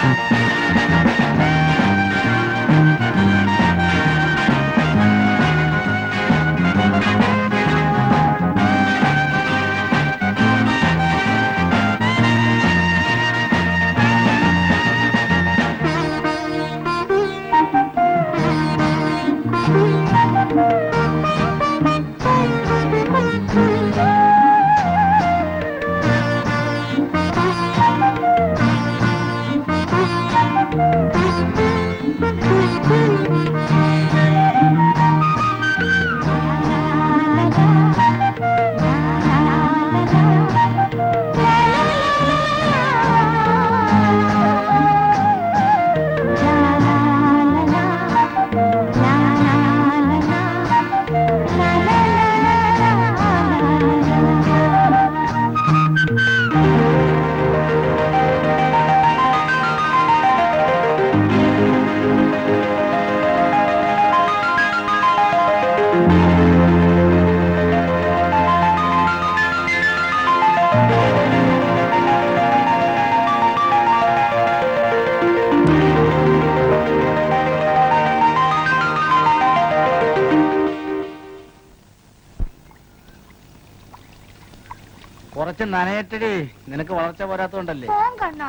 കുറച്ച് നനയറ്റടി നിനക്ക് വളർച്ച പോരാത്തോണ്ടല്ലേ ഫോൺ കണ്ണോ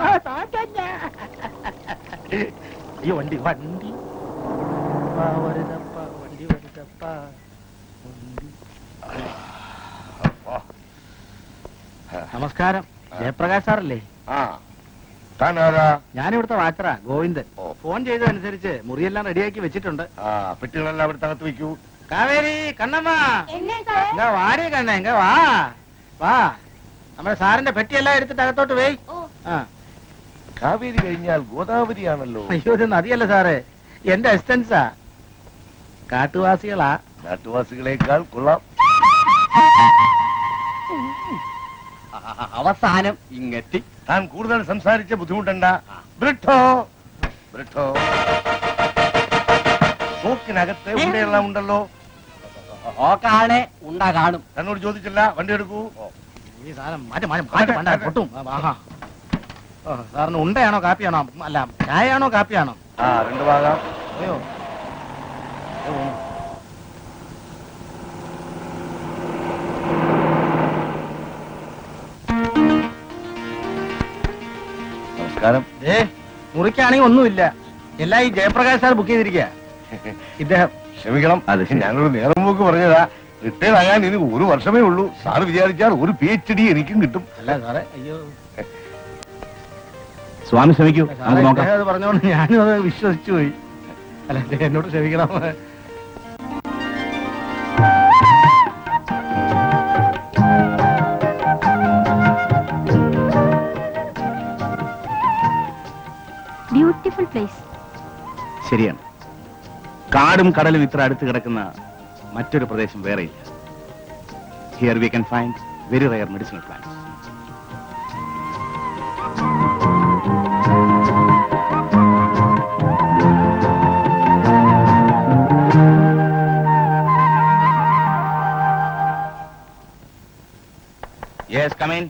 അയ്യോ വണ്ടി വണ്ടി വാ, വരുതപ്പ, വണ്ടി വരുതപ്പ, വണ്ടി. നമസ്കാരം ജയപ്രകാശ് സാറല്ലേ ആ താൻ ആരാ ഞാനിവിടുത്തെ വാച്ചറാ ഗോവിന്ദൻ ഓ. ഫോൺ ചെയ്തതനുസരിച്ച് മുറിയെല്ലാം റെഡിയാക്കി വെച്ചിട്ടുണ്ട് ആ പെട്ടികളെല്ലാം അവിടെ തകർത്ത് വെക്കൂ കാവേരി കണ്ണമ്മ എന്നെ സാറേ എങ്ക വാടി കണ്ണ എങ്ക വാ വാ നമ്മുടെ സാറിന്റെ പെട്ടിയെല്ലാം എടുത്തിട്ട് അകത്തോട്ട് പോയി ഓ ആ കാവേരി കഴിഞ്ഞാൽ ഗോദാവരിയാണല്ലോ അയ്യോ ഇത് നദിയല്ല സാറേ എന്റെ അസിസ്റ്റൻസാ കാട്ടുവാസികളാ നാട്ടുവാസികളെക്കാൾ കൊള്ളാം അവസാനം ഇങ്ങെത്തി താൻ കൂടുതൽ സംസാരിച്ച് ബുദ്ധിമുട്ടണ്ട ബ്രിട്ടോ ബ്രിട്ടോ ഷോക്കിനകത്ത് ഉണ്ടയെല്ലാം ഉണ്ടല്ലോ ഓക്കാണെ ഉണ്ടാ കാണും തന്നോട് ചോദിച്ചില്ല വണ്ടി എടുക്കൂ ഈ സാധനം മാറ്റി മാറ്റി മാറ്റി വേണ്ട പൊട്ടും ആ, ആഹാ. ഓ, സാറിന് ഉണ്ടയാണോ കാപ്പിയാണോ അല്ല ചായയാണോ കാപ്പിയാണോ ആ രണ്ട് ഭാഗം അയ്യോ ഓ, നമസ്കാരം ഏ മുറിക്കാണെങ്കിൽ ഒന്നുമില്ല എല്ലാം ഈ ജയപ്രകാശ് സാർ ബുക്ക് ചെയ്തിരിക്കുക ഇദ്ദേഹം ക്ഷമിക്കണം അത് ഞാനൊരു നേരം പോക്ക് പറഞ്ഞതാ റിട്ടയർ ആകാൻ ഇനി ഒരു വർഷമേ ഉള്ളൂ സാറ് വിചാരിച്ചാൽ ഒരു പി എച്ച് ഡി എനിക്കും കിട്ടും അല്ല സാറേ അയ്യോ സ്വാമി ശ്രമിക്കൂ സാറേ ഇദ്ദേഹം അത് പറഞ്ഞോണ്ട് ഞാനും അത് വിശ്വസിച്ചു പോയി അല്ല ഇദ്ദേഹം എന്നോട് ക്ഷമിക്കണം ബ്യൂട്ടിഫുൾ പ്ലേസ് ശരിയാണ് കാടും കടലും ഇത്ര അടുത്ത് കിടക്കുന്ന മറ്റൊരു പ്രദേശം വേറെയില്ല here we can find very rare medicinal plants yes come in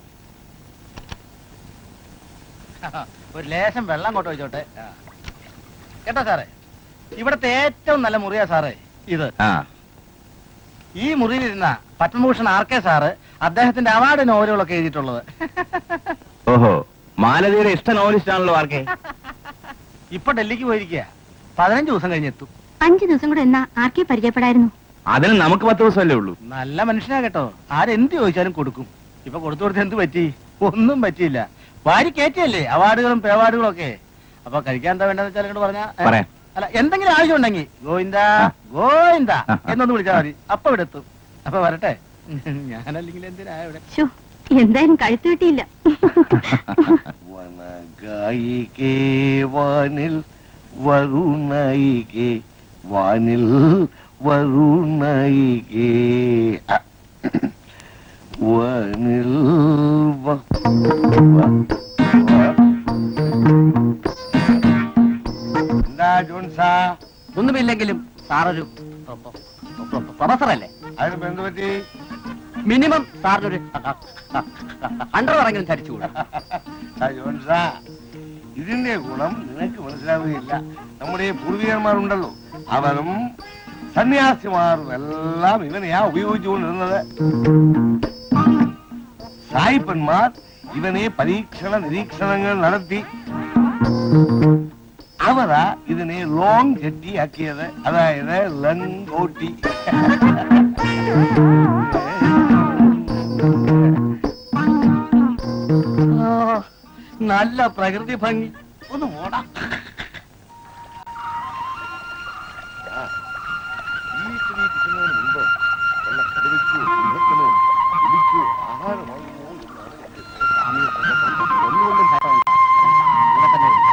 ഒരു ലേശം വെള്ളം കൊണ്ട് വെച്ചോട്ടെ ആ. കേട്ടോ സാറേ ഇവിടത്തെ ഏറ്റവും നല്ല മുറിയാ സാറേ ഇത് ആ ഈ മുറിയിലിരുന്ന പത്മഭൂഷൺ ആർ കെ സാറ് അദ്ദേഹത്തിന്റെ അവാർഡ് നോവലുകളൊക്കെ എഴുതിയിട്ടുള്ളത് ഓഹോ മാലതിയുടെ ഇഷ്ട നോവലിസ്റ്റ് ആണല്ലോ ആർക്കെ ഇപ്പൊ ഡൽഹിക്ക് പോയിരിക്കുക പതിനഞ്ച് ദിവസം കഴിഞ്ഞെത്തും അഞ്ചു ദിവസം കൂടെ എന്നാ ആർക്കെ പരിചയപ്പെടായിരുന്നു അതിന് നമുക്ക് പത്ത് ദിവസമല്ലേ ഉള്ളൂ നല്ല മനുഷ്യനാ കേട്ടോ ആരെന്ത് ചോദിച്ചാലും കൊടുക്കും ഇപ്പൊ കൊടുത്തു കൊടുത്ത് എന്ത് പറ്റി ഒന്നും പറ്റിയില്ല വാരി കയറ്റിയല്ലേ അവാർഡുകളും പേവാർഡുകളും ഒക്കെ അപ്പൊ കഴിക്കാൻ എന്താ വേണ്ടെന്ന് വെച്ചാൽ ഇങ്ങോട്ട് പറഞ്ഞാ ഏ? പറയാം. അല്ല എന്തെങ്കിലും ആവശ്യം ഉണ്ടെങ്കിൽ ഗോവിന്ദ ഗോവിന്ദ ആ. എന്നൊന്ന് വിളിച്ചാൽ മതി അപ്പൊ ഇവിടെ എത്തും അപ്പൊ വരട്ടെ ഞാനല്ലെങ്കിൽ എന്തിനാ ഇവിടെ ഷോ എന്തായാലും കഴുത്ത് കിട്ടിയില്ല വനഗായികേ വാനിൽ വരുണയികേ വാനിൽ വരുണയികേ ആ. വാനിൽ വ- വ- വ- എന്താ ജോൺസാ ഒന്നുമില്ലെങ്കിലും സാറൊരു പ്രൊഫസർ അല്ലേ അതിനിപ്പോ എന്ത് പറ്റി മിനിമം സാറിനൊരു അണ്ടർ ഇറങ്ങി ധരിച്ചുകൂടാ ആ, ജോൺസാ ഇതിന്റെ ഗുണം നിനക്ക് മനസ്സിലാവുകയില്ല നമ്മുടെ പൂർവികന്മാരുണ്ടല്ലോ അവരും സന്യാസിമാരും എല്ലാം ഇവനെയാ ഉപയോഗിച്ചുകൊണ്ടിരുന്നത് സായിപ്പന്മാർ ഇവനെ പരീക്ഷണ നിരീക്ഷണങ്ങൾ നടത്തി അവരാ ഇതിനെ ലോങ് ചെട്ടിയാക്കിയത് അതായത് ലങ്കോട്ടി നല്ല പ്രകൃതി ഭംഗി ഒന്ന് പോടാ ഈ ചെടി കിട്ടുന്നതിന് മുമ്പ് വല്ല കടുവയ്ക്കോ സിംഹത്തിനോ പുലിക്കോ ആഹാരമാകുമോ എന്നാണ് എന്റെ സ്വാമിയെ കൊണ്ടപ്പോൾ ഒന്നുകൊണ്ടും ഭയമില്ല. ഇവിടെ തന്നെ ഉണ്ട്.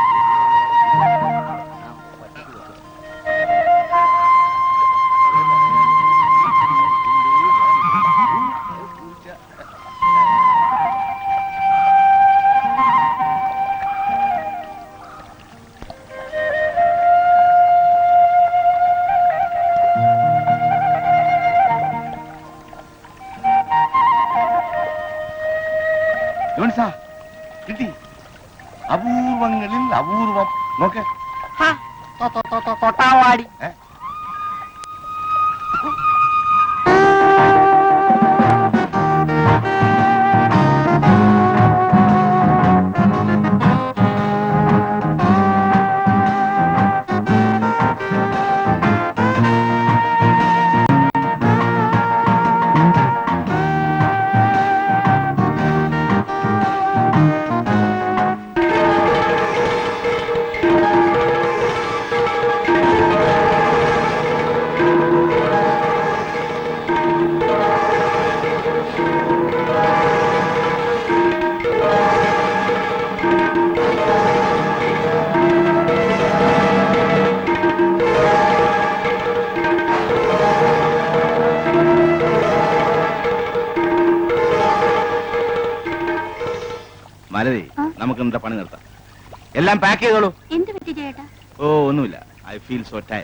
ജോൺസാ കിട്ടി അപൂർവങ്ങളിൽ അപൂർവം നോക്ക് തൊട്ടാവാടി ഏ? മാലതി ആ? നമുക്ക് ഇന്നത്തെ പണി നിർത്താം എല്ലാം പാക്ക് ചെയ്തോളൂ എന്ത് പറ്റി ചേട്ടാ ഓ ഒന്നുമില്ല ഐ ഫീൽ സോ ടയർ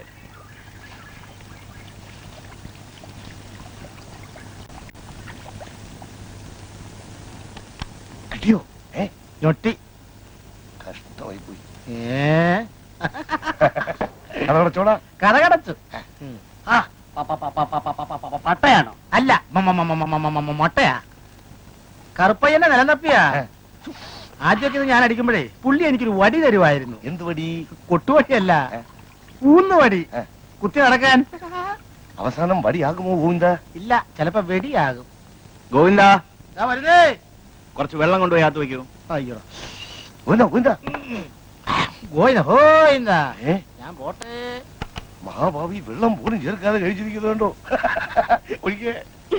കിട്ടിയോ ഏ ഞൊട്ടി കഷ്ടമായി പോയി ഏ അതോടച്ചോടാ കഥകടച്ചു ആ പ- പ- പ- പ- പ- പ- പ- പ- പ- പട്ടയാണോ അല്ല മ- മ- മ- മ- മ- മ- മ- മൊട്ടയാ കറുപ്പയ്യനെ നിലനിപ്പിയാ ഏ. ആദ്യമൊക്കെ ഇത് ഞാൻ അടിക്കുമ്പോഴേ പുള്ളി എനിക്കൊരു വടി തരുമായിരുന്നു എന്ത് പടി കൊട്ടുവടിയല്ല ഏ. ഊന്നുവടി ഏ. കുത്തി നടക്കാൻ അവസാനം വടിയാകുമോ ഗോവിന്ദ ഇല്ല ചിലപ്പോ വെടിയാകും ഗോവിന്ദ ദാ വരുന്നേ കുറച്ച് വെള്ളം കൊണ്ടുപോയി അകത്ത് വെക്കൂ അയ്യോ ഗോവിന്ദ ഗോവിന്ദ ഗോയിന ഹോയിന്ന ഏ ഞാൻ പോട്ടെ മഹാഭാവി വെള്ളം പോലും ചേർക്കാതെ കഴിച്ചിരിക്കുന്നുണ്ടോ ഒഴിക്കേ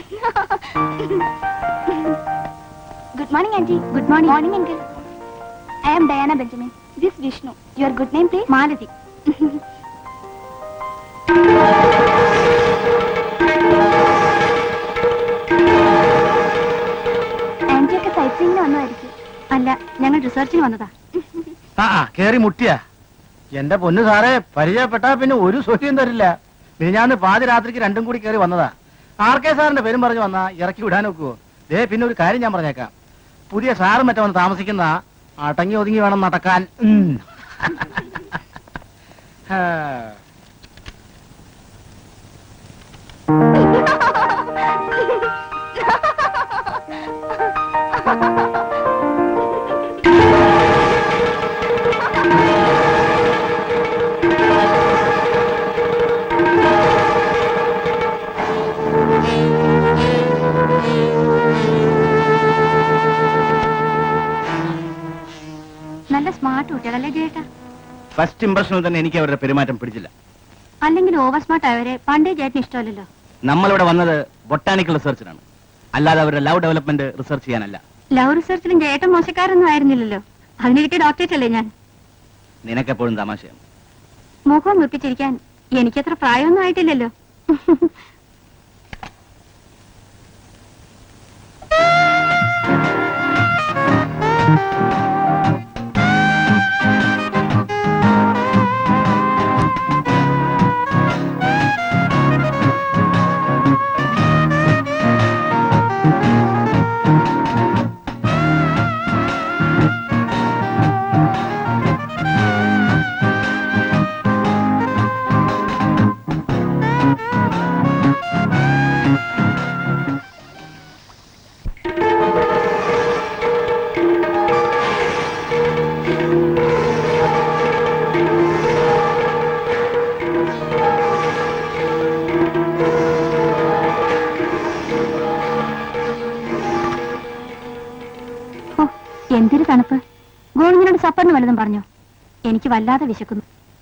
good morning aunty good morning morning uncle I am Diana Benjamin this Vishnu your good name please Malathi ആന്റിയൊക്കെ സൈറ്റ് സീയിങ്ങിന് വന്നതായിരിക്കും അല്ല ഞങ്ങൾ റിസർച്ചിന് വന്നതാ ആ ആ കേറി മുട്ടിയ എന്റെ പൊന്നു സാറേ പരിചയപ്പെട്ടാ പിന്നെ ഒരു സ്വര്യം തരില്ല മിനിഞ്ഞാന്ന് പാതി രാത്രിക്ക് രണ്ടും കൂടി കയറി വന്നതാ ആർ കെ സാറിന്റെ പേരും പറഞ്ഞു വന്നാ ഇറക്കി വിടാൻ നോക്കുവോ ദേ പിന്നെ ഒരു കാര്യം ഞാൻ പറഞ്ഞേക്കാം പുതിയ സാറും മറ്റേ വന്ന് താമസിക്കുന്ന അടങ്ങി ഒതുങ്ങി വേണം നടക്കാൻ ഉം. ഹാ. നല്ല സ്മാർട്ട് കുട്ടികളല്ലേ ചേട്ടാ ഫസ്റ്റ് ഇംപ്രഷനിൽ തന്നെ എനിക്ക് അവരുടെ പെരുമാറ്റം പിടിച്ചില്ല അല്ലെങ്കിൽ ഓവർ സ്മാർട്ട് ആയവരെ പണ്ടേ ചേട്ടന് ഇഷ്ടമല്ലല്ലോ നമ്മളിവിടെ വന്നത് ബൊട്ടാനിക്കൽ റിസർച്ചിനാണ് അല്ലാതെ അവരുടെ ലവ് ഡെവലപ്മെന്റ് റിസർച്ച് ചെയ്യാനല്ല ലവ് റിസർച്ചിലും ചേട്ടൻ മോശക്കാരൊന്നും ആയിരുന്നില്ലല്ലോ അതിന് കിട്ടിയ ഡോക്ടറേറ്റ് അല്ലേ ഞാൻ നിനക്കെപ്പോഴും തമാശയാണ് മുഖം വെപ്പിച്ചിരിക്കാൻ എനിക്കത്ര പ്രായമൊന്നും ആയിട്ടില്ലല്ലോ എന്തൊരു തണുപ്പ് ഗോവിന്ദനോട് സപ്പറിന് വല്ലതും പറഞ്ഞോ എനിക്ക് വല്ലാതെ വിശക്കുന്നു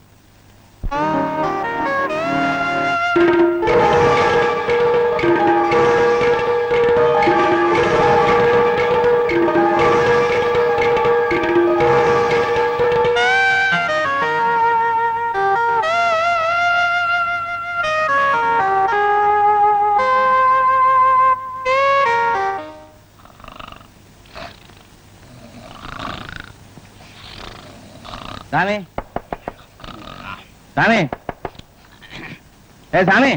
സ്വാമി സ്വാമി ഏ സ്വാമി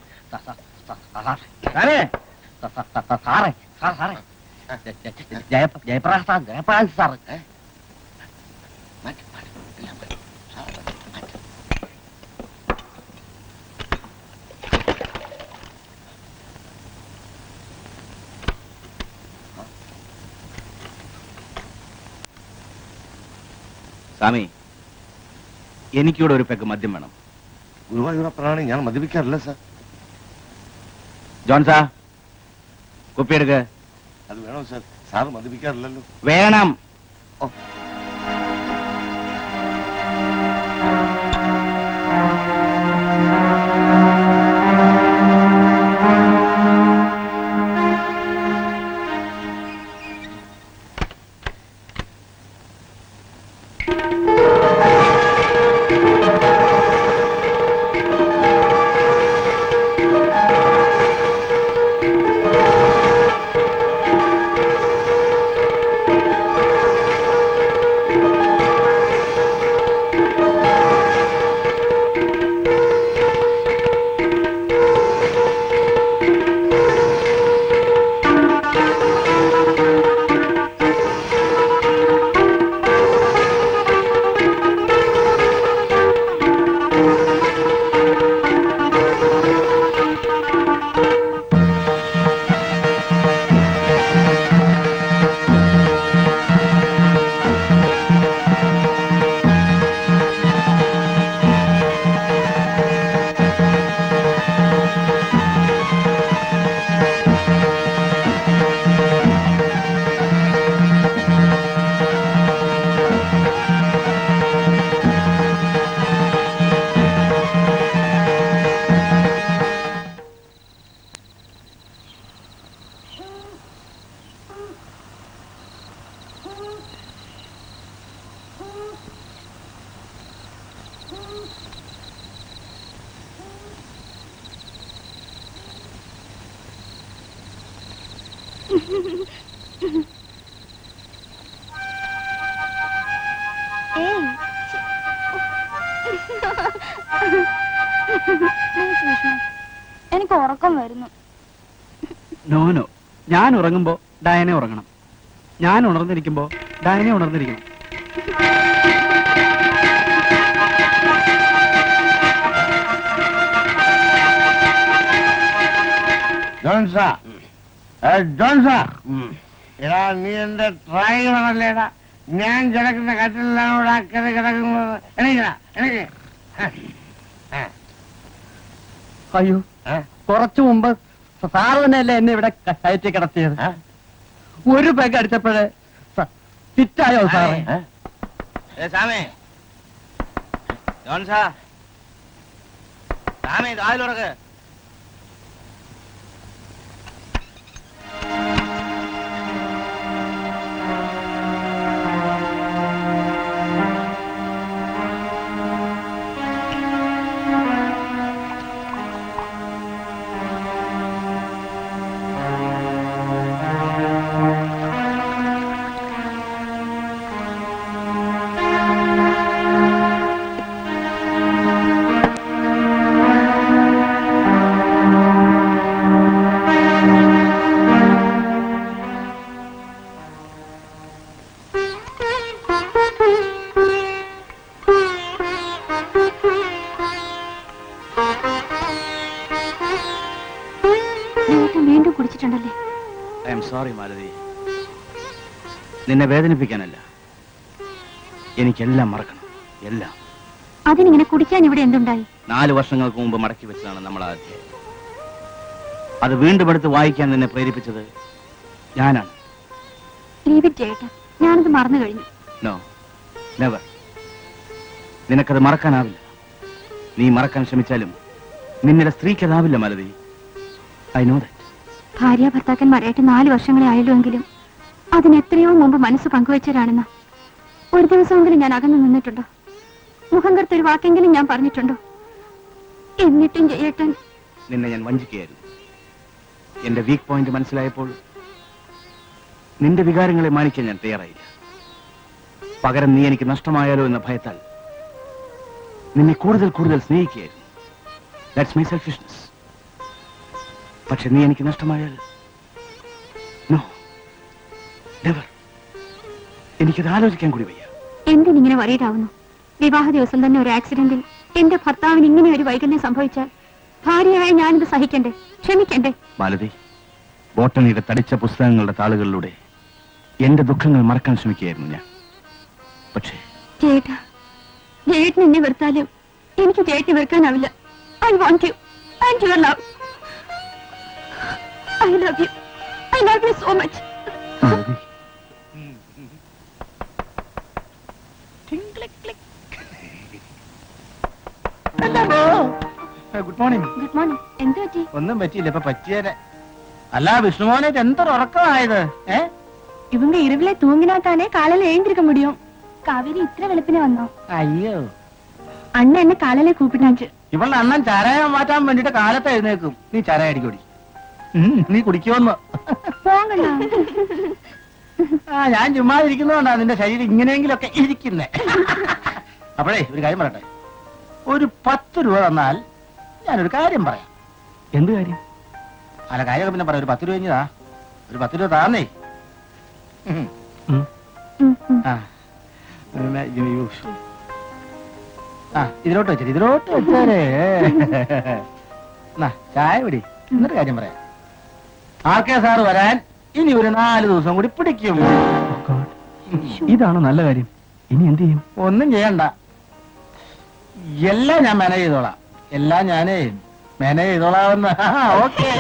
സ്വാമി സാറേ സാർ സാറേ ജയ ജയപ്രകാശ് ജയപ്രകാശ് സാർ മാറ്റി മാറ്റി എല്ലാം മാറ്റി സാറേ മാറ്റി സ്വാമി എനിക്കിവിടെ ഒരു പെഗ് മദ്യം വേണം ഗുരുവായൂരപ്പനാണ് ഞാൻ മദ്യപിക്കാറില്ല സാർ ജോൺസാ കുപ്പിയെടുക്ക് അത് വേണോ സാർ സാറ് മദ്യപിക്കാറില്ലല്ലോ വേണം ഓ ഏയ് Please, വിഷ്ണു. എനിക്ക് ഉറക്കം വരുന്നു നോ നോ ഞാൻ ഉറങ്ങുമ്പോ ഡയനെ ഉറങ്ങണം ഞാൻ ഉണർന്നിരിക്കുമ്പോ ഡയനെ ഉണർന്നിരിക്കണം ജോൺസാ ഏ, ജോൺസാ എടാ നീ എന്റെ ഡ്രൈവറല്ലേടാ ഞാൻ കിടക്കുന്ന കട്ടിലാണ് ഇവിടെ അക്കരെ കിടക്കുന്നത് എണീക്കടാ എണീക്ക് ഏ, അയ്യോ ഏ, കുറച്ചു മുമ്പ് സാറ് തന്നെയല്ലേ എന്നെ ഇവിടെ ക- കയറ്റി കിടത്തിയത് ഏ, ഒരു പെഗ് അടിച്ചപ്പോഴേ സ- ഫിറ്റായോ സാറേ ഏ? ഏ സ്വാമി ജോൺസാ സ്വാമി കാതിലുറക്ക് ഏട്ടൻ വീണ്ടും കുടിച്ചിട്ടുണ്ടല്ലേ ഐ എം സോറി മാലതി നിന്നെ വേദനിപ്പിക്കാനല്ല എനിക്കെല്ലാം മറക്കണം എല്ലാം അതിനിങ്ങനെ കുടിക്കാൻ ഇവിടെ എന്തുണ്ടായി നാല് വർഷങ്ങൾക്ക് മുമ്പ് മടക്കി വെച്ചതാണ് നമ്മൾ ആ അധ്യായം അത് വീണ്ടും എടുത്ത് വായിക്കാൻ നിന്നെ പ്രേരിപ്പിച്ചത് ഞാനാണ് ലീവ് ഇറ്റ് ഏട്ടൻ ഞാനത് മറന്നു കഴിഞ്ഞു നോ നെവർ നിനക്കത് മറക്കാനാവില്ല നീ മറക്കാൻ ശ്രമിച്ചാലും നിന്നിലെ സ്ത്രീക്കതാവില്ല മലതി ഐ നോ ദാറ്റ് ഭാര്യ ഭർത്താക്കന്മാരായിട്ട് നാല് വർഷങ്ങളെ ആയുള്ളൂവെങ്കിലും അതിന് എത്രയോ മുമ്പ് മനസ്സ് പങ്കുവച്ചവരാണെന്ന് ഒരു ദിവസമെങ്കിലും ഞാൻ അകന്നു നിന്നിട്ടുണ്ടോ മുഖം കറുത്തൊരു വാക്കെങ്കിലും ഞാൻ പറഞ്ഞിട്ടുണ്ടോ എന്നിട്ടും ജയേട്ടൻ നിന്നെ ഞാൻ വഞ്ചിക്കുകയായിരുന്നു എന്റെ വീക്ക് പോയിന്റ് മനസ്സിലായപ്പോൾ നിന്റെ വികാരങ്ങളെ മാനിക്കാൻ ഞാൻ തയ്യാറായില്ല പകരം നീ എനിക്ക് നഷ്ടമായാലോ എന്ന ഭയത്താൽ നിന്നെ കൂടുതൽ കൂടുതൽ സ്നേഹിക്കുകയായിരുന്നു ദാറ്റ്സ് മൈ സെൽഫിഷ്നെസ് പക്ഷെ നീ എനിക്ക് നഷ്ടമായാൽ നോ നെവർ എനിക്കത് ആലോചിക്കാൻ കൂടി വയ്യ എന്തിനിങ്ങനെ വറീഡാവുന്നു വിവാഹ ദിവസം തന്നെ ഒരു ആക്സിഡന്റിൽ എന്റെ ഭർത്താവിന് ഇങ്ങനെ ഒരു വൈകല്യം സംഭവിച്ചാൽ ഭാര്യയായ ഞാനിത് സഹിക്കണ്ടേ ക്ഷമിക്കണ്ടേ മാലതി ബോട്ടണിയുടെ തടിച്ച പുസ്തകങ്ങളുടെ താളുകളിലൂടെ എന്റെ ദുഃഖങ്ങൾ മറക്കാൻ ശ്രമിക്കുകയായിരുന്നു ഞാൻ പക്ഷേ ചേട്ടാ ജയേട്ടൻ എന്നെ വെറുത്താലും എനിക്ക് ചേട്ടനെ വെറുക്കാനാവില്ല I want you and your love I love you I love you so much Malathi good morning good morning എന്ത് പറ്റി ഒന്നും പറ്റിയില്ല ഇപ്പൊ പറ്റിയേനെ അല്ല വിഷ്ണുമോനെ എന്തൊരു ഉറക്കമായത് ഏ ഇവങ്ക ഇരവിലെ തൂങ്ങിനാത്താനേ കാലയിൽ എഴുந்திருக்க முடியும் കാവേരി ഇത്ര വെളുപ്പിനെ വന്നോ അയ്യോ അണ്ണ എന്നെ കാലയിലെ കൂപ്പിട്ടാച്ച് ഇവളുടെ അണ്ണൻ ചാരായം മാറ്റാൻ വേണ്ടിട്ട് കാലത്ത് എഴുന്നേക്കും നീ ചാരായ അടിക്കൊടി നീ കുടിക്കുമെന്ന് പോങ്ങണ്ണ ആ ഞാൻ ചുമ്മാ ഇരിക്കുന്നതുകൊണ്ടാ നിന്റെ ശരീരം ഇങ്ങനെയെങ്കിലൊക്കെ ഇരിക്കുന്നേ അപ്പോഴേ ഒരു കാര്യം പറയട്ടെ ഒരു പത്ത് രൂപ തന്നാൽ ഞാനൊരു കാര്യം പറയാം എന്ത് കാര്യം അല്ല കാര്യമൊക്കെ പിന്നെ പറയാം ഒരു പത്ത് രൂപ കഴിഞ്ഞതാ ഒരു പത്ത് രൂപ താന്നേ ഉം. ആ ഉം, ഇത് യൂസ്. ആ ഇതിലോട്ട് വെച്ചേ ഇതിലോട്ട് വെച്ചേരേ എന്നാ, ചായ പിടി എന്നൊരു കാര്യം പറയാം ആർ കെ സാറ് വരാൻ ഇനി ഒരു നാല് ദിവസം കൂടി പിടിക്കും ഇതാണോ നല്ല കാര്യം ഇനി എന്ത് ചെയ്യും ഒന്നും ചെയ്യണ്ട എല്ലാം ഞാൻ മാനേജ് ചെയ്തോളാം എല്ലാം ഞാനേ മാനേജ് ചെയ്തോളാമെന്ന് okay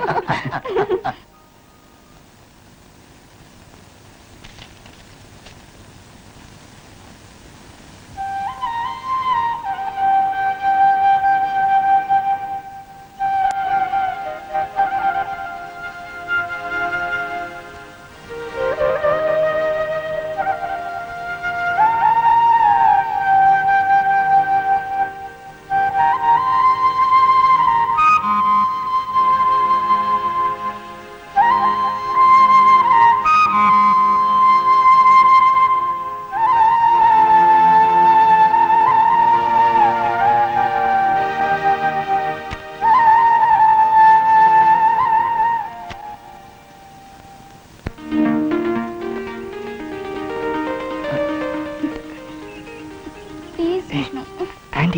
please Vishnu aunty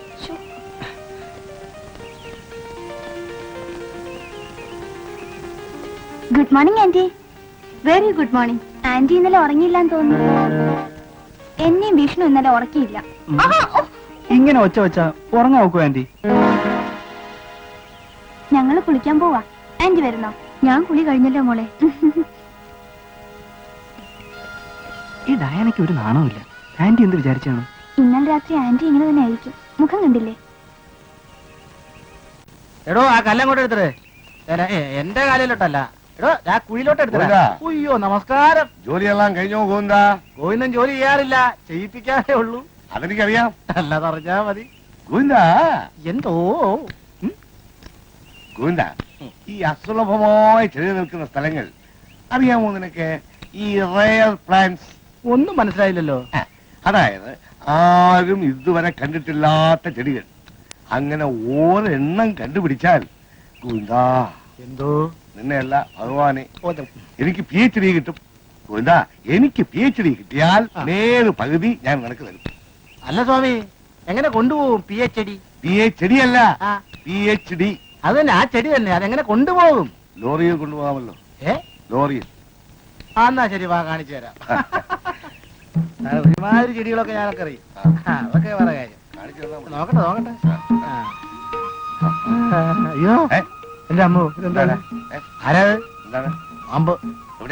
good morning aunty very good morning aunty ഇന്നലെ ഉറങ്ങിയില്ലാന്ന് തോന്നുന്നു എന്നെയും വിഷ്ണു ഇന്നലെ ഉറക്കിയില്ല ആഹാ, ഓ. ഇങ്ങനെ ഒച്ച വെച്ച ഉറങ്ങാൻ നോക്കൂ ആന്റി ഞങ്ങള് കുളിക്കാൻ പോവാ ആന്റി വരുന്നോ ഞാൻ കുളി കഴിഞ്ഞല്ലോ മോളെ ഈ ഡയാനയ്ക്ക് ഒരു നാണമില്ല ആന്റി എന്ത് വിചാരിച്ചാണ് ഇന്നലെ രാത്രി ആന്റി ഇങ്ങനെ തന്നെ ആയിരിക്കും മുഖം കണ്ടില്ലേ എടോ ആ കല്ലങ്ങോട്ട് എടുത്തത് എന്റെ കാലിലോട്ടല്ല എടോ ആ കുഴിയിലോട്ട് എടുത്തത് പോരാ. അയ്യോ നമസ്കാരം ജോലിയെല്ലാം കഴിഞ്ഞോ ഗോവിന്ദ ഗോവിന്ദൻ ജോലി ചെയ്യാറില്ല ചെയ്യിപ്പിക്കാനേ ഉള്ളൂ അതെനിക്കറിയാം അല്ലാതറിഞ്ഞാ മതി ഗോവിന്ദ എന്തോ ഉം? ഗോവിന്ദ ഈ അസുലഭമായി ചെറിയ നിൽക്കുന്ന സ്ഥലങ്ങൾ അറിയാമോ നിനക്ക് ഈ റയർ പ്ലാന്റ്സ് ഒന്നും മനസ്സിലായില്ലല്ലോ അതായത് ആരും ഇതുവരെ കണ്ടിട്ടില്ലാത്ത ചെടികൾ അങ്ങനെ ഓരെണ്ണം കണ്ടുപിടിച്ചാൽ ഗോവിന്ദാ എന്തോ നിന്നെയല്ല ഭഗവാനെ ഓ, ദ- എനിക്ക് പി എച്ച് ഡി കിട്ടും ഗോവിന്ദാ എനിക്ക് പി എച്ച് ഡി കിട്ടിയാൽ ആ. നേര് പകുതി ഞാൻ നിനക്ക് തരും അല്ല സ്വാമി എങ്ങനെ കൊണ്ടുപോകും P H D P H D അല്ല ആ പി എച്ച് ഡി അത് തന്നെ ആ ചെടി തന്നെ അതെങ്ങനെ കൊണ്ടുപോകും ലോറിയിൽ കൊണ്ടുപോകാമല്ലോ ഏ ലോറിയിൽ ആ എന്നാ ശരി വാ കാണിച്ചു തരാം ആ, ഒരുമാതിരി ചെടികളൊക്കെ ഞാനൊക്കെ അറിയും ആ, അതൊക്കെ വേറെ കാര്യം കാണിച്ചു തന്നാ മതി. നോക്കട്ടെ നോക്കട്ടെ ആ. ആ, അയ്യോ ഏ? എന്റെ അമ്മ ഇതെന്താണ് ഏ? ആരാത് എന്താണ് അമ്പ് എവിടെ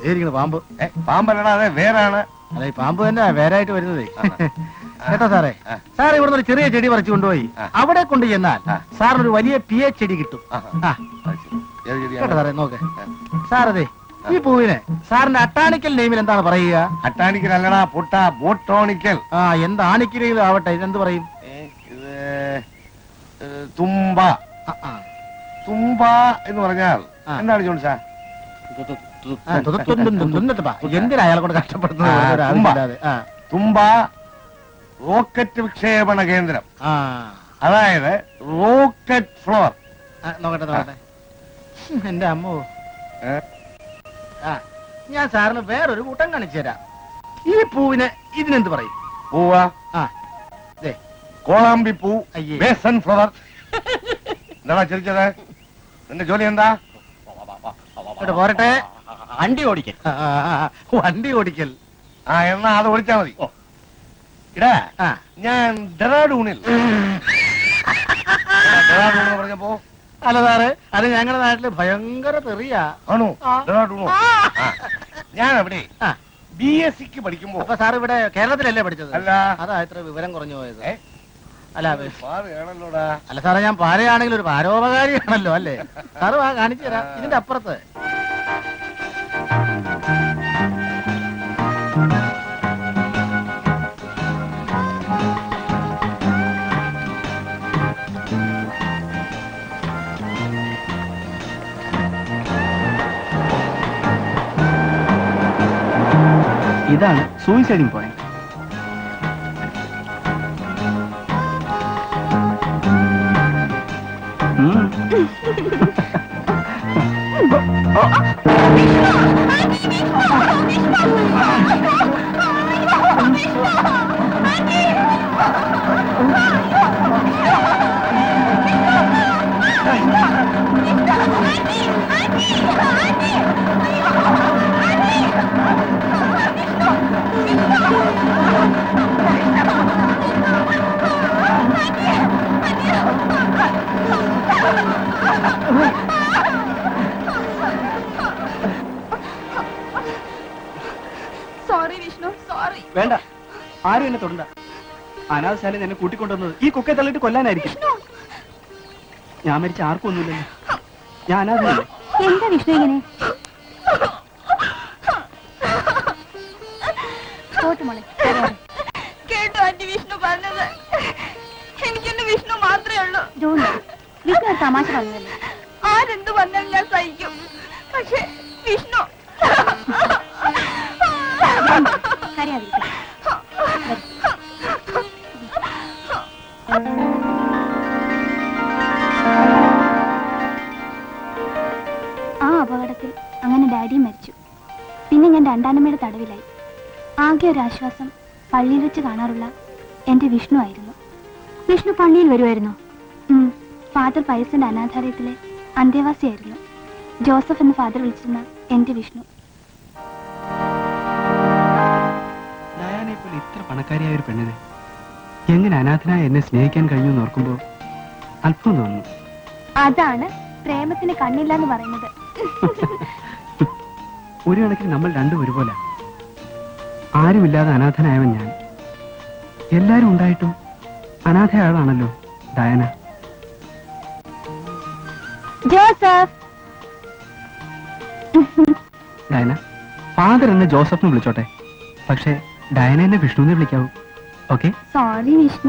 ഏരിക്കണ പാമ്പ് ഏ, പാമ്പല്ലടാ അതെ വേറാണ് അല്ല ഈ പാമ്പ് തന്നെ വേരായിട്ട് വരുന്നതേ കേട്ടോ സാറേ ആ. സാർ ഇവിടുന്ന് ഒരു ചെറിയ ചെടി പറിച്ചു കൊണ്ടുപോയി ആ. അവിടെ കൊണ്ട് ചെന്നാൽ ആ. സാറിന് ഒരു വലിയ പി എ ചെടി കിട്ടും ആഹാ. ആ അത് ശരി. ഏത് ചെടിയാണ്? കേട്ടോ സാറേ നോക്ക് സാറതെ ഈ പൂവിനെ സാറിന്റെ അട്ടാണിക്കൽ നെയിമിൽ എന്താണ് പറയുക അട്ടാണിക്കൽ അല്ലടാ പൊട്ട ബോട്ടോണിക്കൽ ആ എന്ത് ആണിക്കലെങ്കിലും ആവട്ടെ ഇതെന്ത് പറയും ഏ, ഇത് ഏ, തുമ്പ ആ, ആ. തുമ്പ എന്ന് പറഞ്ഞാൽ ആ. എന്താണ് ജോൺസാ ആ, തു- തു- തു- തു- തുന്നിട്ട് പാ. എന്തിനാ അയാളെ കൊണ്ട് കഷ്ടപ്പെടുന്നത് ആ, ഒരു തുമ്പ. ആവശ്യമില്ലാതെ. ആ തുമ്പ റോക്കറ്റ് വിക്ഷേപണ കേന്ദ്രം ആ അതായത് റോക്കറ്റ് ഫ്ലോർ ആ, നോക്കട്ടെ നോക്കട്ടെ എന്റെ അമ്മോ ഏ? ആ ഞാൻ സാറിന് വേറൊരു കൂട്ടം കാണിച്ചു തരാം ഈ പൂവിന് ഇതിനെന്ത് പറയും പൂവ ആ ദേ കോളാമ്പി പൂ അയ്യേ. ബേസൻ ഫ്ലവർ എന്താടാ ചിരിച്ചത് നിന്റെ ജോലി എന്താ ഇവിടെ പോരട്ടെ വണ്ടി ഓടിക്കൽ വണ്ടി ഓടിക്കൽ ആ എന്നാ അത് ഓടിച്ചാ മതി ഇടാ ആ ഞാൻ ഡെറാഡൂണിൽ ഡെറാഡൂൺ എന്ന് പറഞ്ഞപ്പോ അല്ല സാറ് അത് ഞങ്ങളുടെ നാട്ടില് ഭയങ്കര തെറിയാ ആണോ ആ. ഡെറാഡൂണോ ആ. ഞാൻ അവിടെ ആ ബി എസ് സിക്ക് പഠിക്കുമ്പോ അപ്പൊ സാർ ഇവിടെ കേരളത്തിലല്ലേ പഠിച്ചത് അല്ല അതാ ഇത്ര വിവരം കുറഞ്ഞു പോയത് ഏ? അല്ല വെ- പാതയാണല്ലോടാ അല്ല സാറേ ഞാൻ പാരയാണെങ്കിൽ ഒരു പാരോപകാരിയാണല്ലോ അല്ലേ സാറ് വാ കാണിച്ചു തരാം ഇതിന്റെ അപ്പുറത്ത് ഇതാണ് suiciding point sorry Vishnu sorry വേണ്ട ആരും എന്നെ തൊടണ്ട അനാഥശാലയിൽ എന്നെ കൂട്ടിക്കൊണ്ടുവന്നത് ഈ കുക്കെ തള്ളിട്ട് കൊല്ലാനായിരിക്കും ഞാൻ മരിച്ച ആർക്കും ഒന്നുമില്ലല്ലോ ഞാൻ അനാഥനല്ലേ എന്താ വിഷ്ണു ഇങ്ങനെ പോട്ട് മോളെ കരയാതെ. കേട്ടോ ആന്റി വിഷ്ണു പറഞ്ഞത് എനിക്കെന്റെ വിഷ്ണു മാത്രമേ ഉള്ളൂ ജോണി വിഷ്ണു ഒരു തമാശ പറഞ്ഞതല്ലേ ആരെന്ത് പറഞ്ഞാലും ഞാൻ സഹിക്കും പക്ഷെ വിഷ്ണു കരയാതിരിക്കും ആ അപകടത്തിൽ അങ്ങനെ ഡാഡി മരിച്ചു പിന്നെ ഞാൻ രണ്ടാനമ്മയുടെ തടവിലായി ആകെ ഒരു ആശ്വാസം പള്ളിയിൽ വെച്ച് കാണാറുള്ള എന്റെ വിഷ്ണു ആയിരുന്നു വിഷ്ണു പള്ളിയിൽ വരുമായിരുന്നു ഉം, ഫാദർ പയസിന്റെ അനാഥാലയത്തിലെ അന്തേവാസിയായിരുന്നു ജോസഫ് എന്ന് ഫാദർ വിളിച്ചിരുന്ന എന്റെ വിഷ്ണു ഡയാനെ പോലെ ഇത്ര പണക്കാരിയായ ഒരു പെണ്ണിനെ എങ്ങനെ അനാഥനായ എന്നെ സ്നേഹിക്കാൻ കഴിഞ്ഞു എന്ന് ഓർക്കുമ്പോൾ അല്പം തോന്നുന്നു അതാണ് പ്രേമത്തിന് കണ്ണില്ല എന്ന് പറയുന്നത് ഒരു കണക്കിന് നമ്മൾ രണ്ടും ഒരുപോലെ ആരുമില്ലാതെ അനാഥനായവൻ ഞാൻ എല്ലാരും ഉണ്ടായിട്ടും അനാഥയാളാണല്ലോ ഡയന ജോസഫ് ഡയന ഫാദർ എന്നെ ജോസഫിന് വിളിച്ചോട്ടെ പക്ഷേ ഡയന എന്നെ വിഷ്ണുവിനെ വിളിക്കാവൂ ഓക്കെ സോറി വിഷ്ണു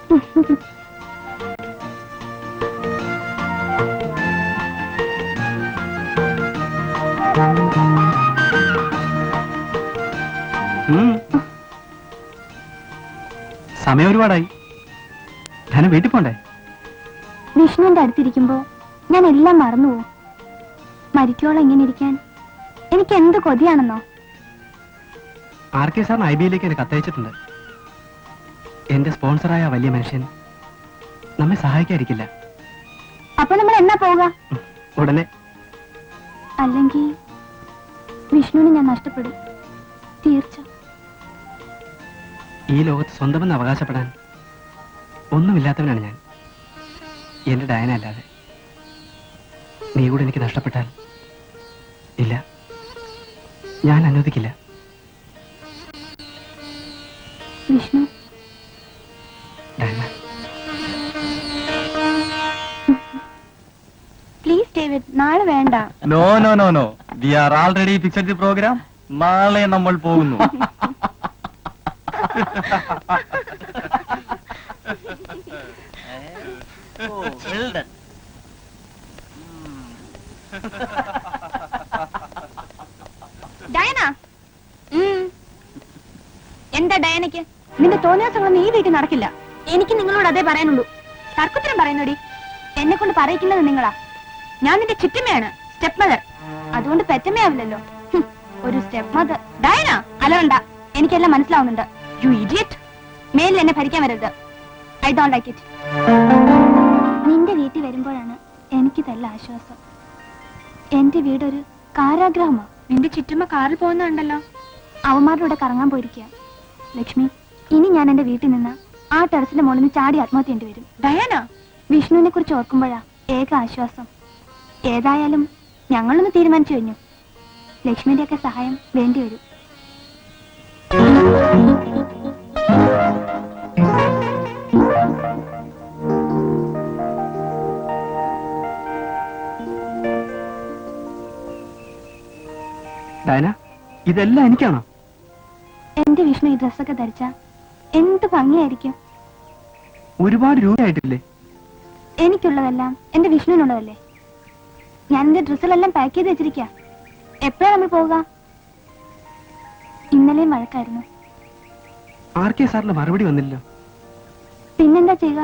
സമയം ഒരുപാടായി ധന വീട്ടിൽ പോണ്ടേ വിഷ്ണുവിന്റെ അടുത്തിരിക്കുമ്പോ ഞാൻ എല്ലാം മറന്നുപോകും മരിക്കോളം ഇങ്ങനെ ഇരിക്കാൻ എനിക്ക് എന്ത് കൊതിയാണെന്നോ ആർ കെ സാറിന് ഐ ബിയിലേക്ക് എന്നെ കത്തയച്ചിട്ടുണ്ട് എന്റെ സ്പോൺസറായ ആ വലിയ മനുഷ്യൻ നമ്മെ സഹായിക്കാതിരിക്കില്ല അപ്പൊ നമ്മൾ എന്നാ പോവുക ഉടനെ അല്ലെങ്കിൽ വിഷ്ണുവിനെ ഞാൻ നഷ്ടപ്പെടും തീർച്ച ഈ ലോകത്ത് സ്വന്തമെന്ന് അവകാശപ്പെടാൻ ഒന്നുമില്ലാത്തവനാണ് ഞാൻ എന്റെ ഡയന അല്ലാതെ നീ കൂടെ എനിക്ക് നഷ്ടപ്പെട്ടാൽ ഇല്ല ഞാൻ അനുവദിക്കില്ല വിഷ്ണു ഡയന പ്ലീസ് ഡേവിഡ് നാളെ വേണ്ട no no no no we are already fixed the programme നാളെ നമ്മൾ പോകുന്നു ഡയന എന്താ ഡയനയ്ക്ക് നിന്റെ തോന്നിയാസങ്ങളൊന്നും ഈ വീട്ടിൽ നടക്കില്ല എനിക്ക് നിങ്ങളോട് അതേ പറയാനുള്ളൂ തർക്കുത്തരം പറയുന്നോടി എന്നെ കൊണ്ട് പറയിക്കുന്നത് നിങ്ങളാ ഞാൻ നിന്റെ ചുറ്റമ്മയാണ് സ്റ്റെപ്പ് മദർ അതുകൊണ്ട് പെറ്റമ്മയാവില്ലല്ലോ ഹും, ഒരു സ്റ്റെപ്പ് മദർ ഡയന അലവണ്ട എനിക്കെല്ലാം മനസ്സിലാവുന്നുണ്ട് യു ഇഡിയറ്റ് മേലിൽ എന്നെ ഭരിക്കാൻ വരരുത് ഐ ഡോണ്ട് ലൈക്ക് ഇറ്റ് നിന്റെ വീട്ടിൽ വരുമ്പോഴാണ് എനിക്ക് തല്ല ആശ്വാസം എന്റെ വീടൊരു കാരാഗ്രഹമാ നിന്റെ ചുറ്റുമ്പ കാറിൽ പോകുന്നുണ്ടല്ലോ അവന്മാരുടെ കൂടെ കറങ്ങാൻ പോയിരിക്കുക ലക്ഷ്മി ഇനി ഞാൻ എന്റെ വീട്ടിൽ നിന്ന് ആ ടെറസിന്റെ മുകളിൽ നിന്ന് ചാടി ആത്മഹത്യ ചെയ്യേണ്ടി വരും ഡയാന വിഷ്ണുവിനെ കുറിച്ച് ഓർക്കുമ്പോഴാ ഏക ആശ്വാസം ഏതായാലും ഞങ്ങളൊന്ന് തീരുമാനിച്ചു കഴിഞ്ഞു ലക്ഷ്മിയുടെ ഒക്കെ സഹായം വേണ്ടി വരും ഡയന ഇതെല്ലാം എനിക്കാണോ എന്റെ വിഷ്ണു ഈ ഡ്രസ്സൊക്കെ ധരിച്ച എന്ത് ഭംഗിയായിരിക്കും ഒരുപാട് രൂപയായിട്ടില്ലേ എനിക്കുള്ളതെല്ലാം എന്റെ വിഷ്ണുവിനുള്ളതല്ലേ ഞാൻ എന്റെ ഡ്രസ്സിലെല്ലാം പാക്ക് ചെയ്ത് വെച്ചിരിക്ക എപ്പോഴാ നമ്മൾ പോവുക ഇന്നലെയും വഴക്കായിരുന്നു ആർ കെ സാറിന്റെ മറുപടി വന്നില്ലല്ലോ പിന്നെന്താ ചെയ്യുക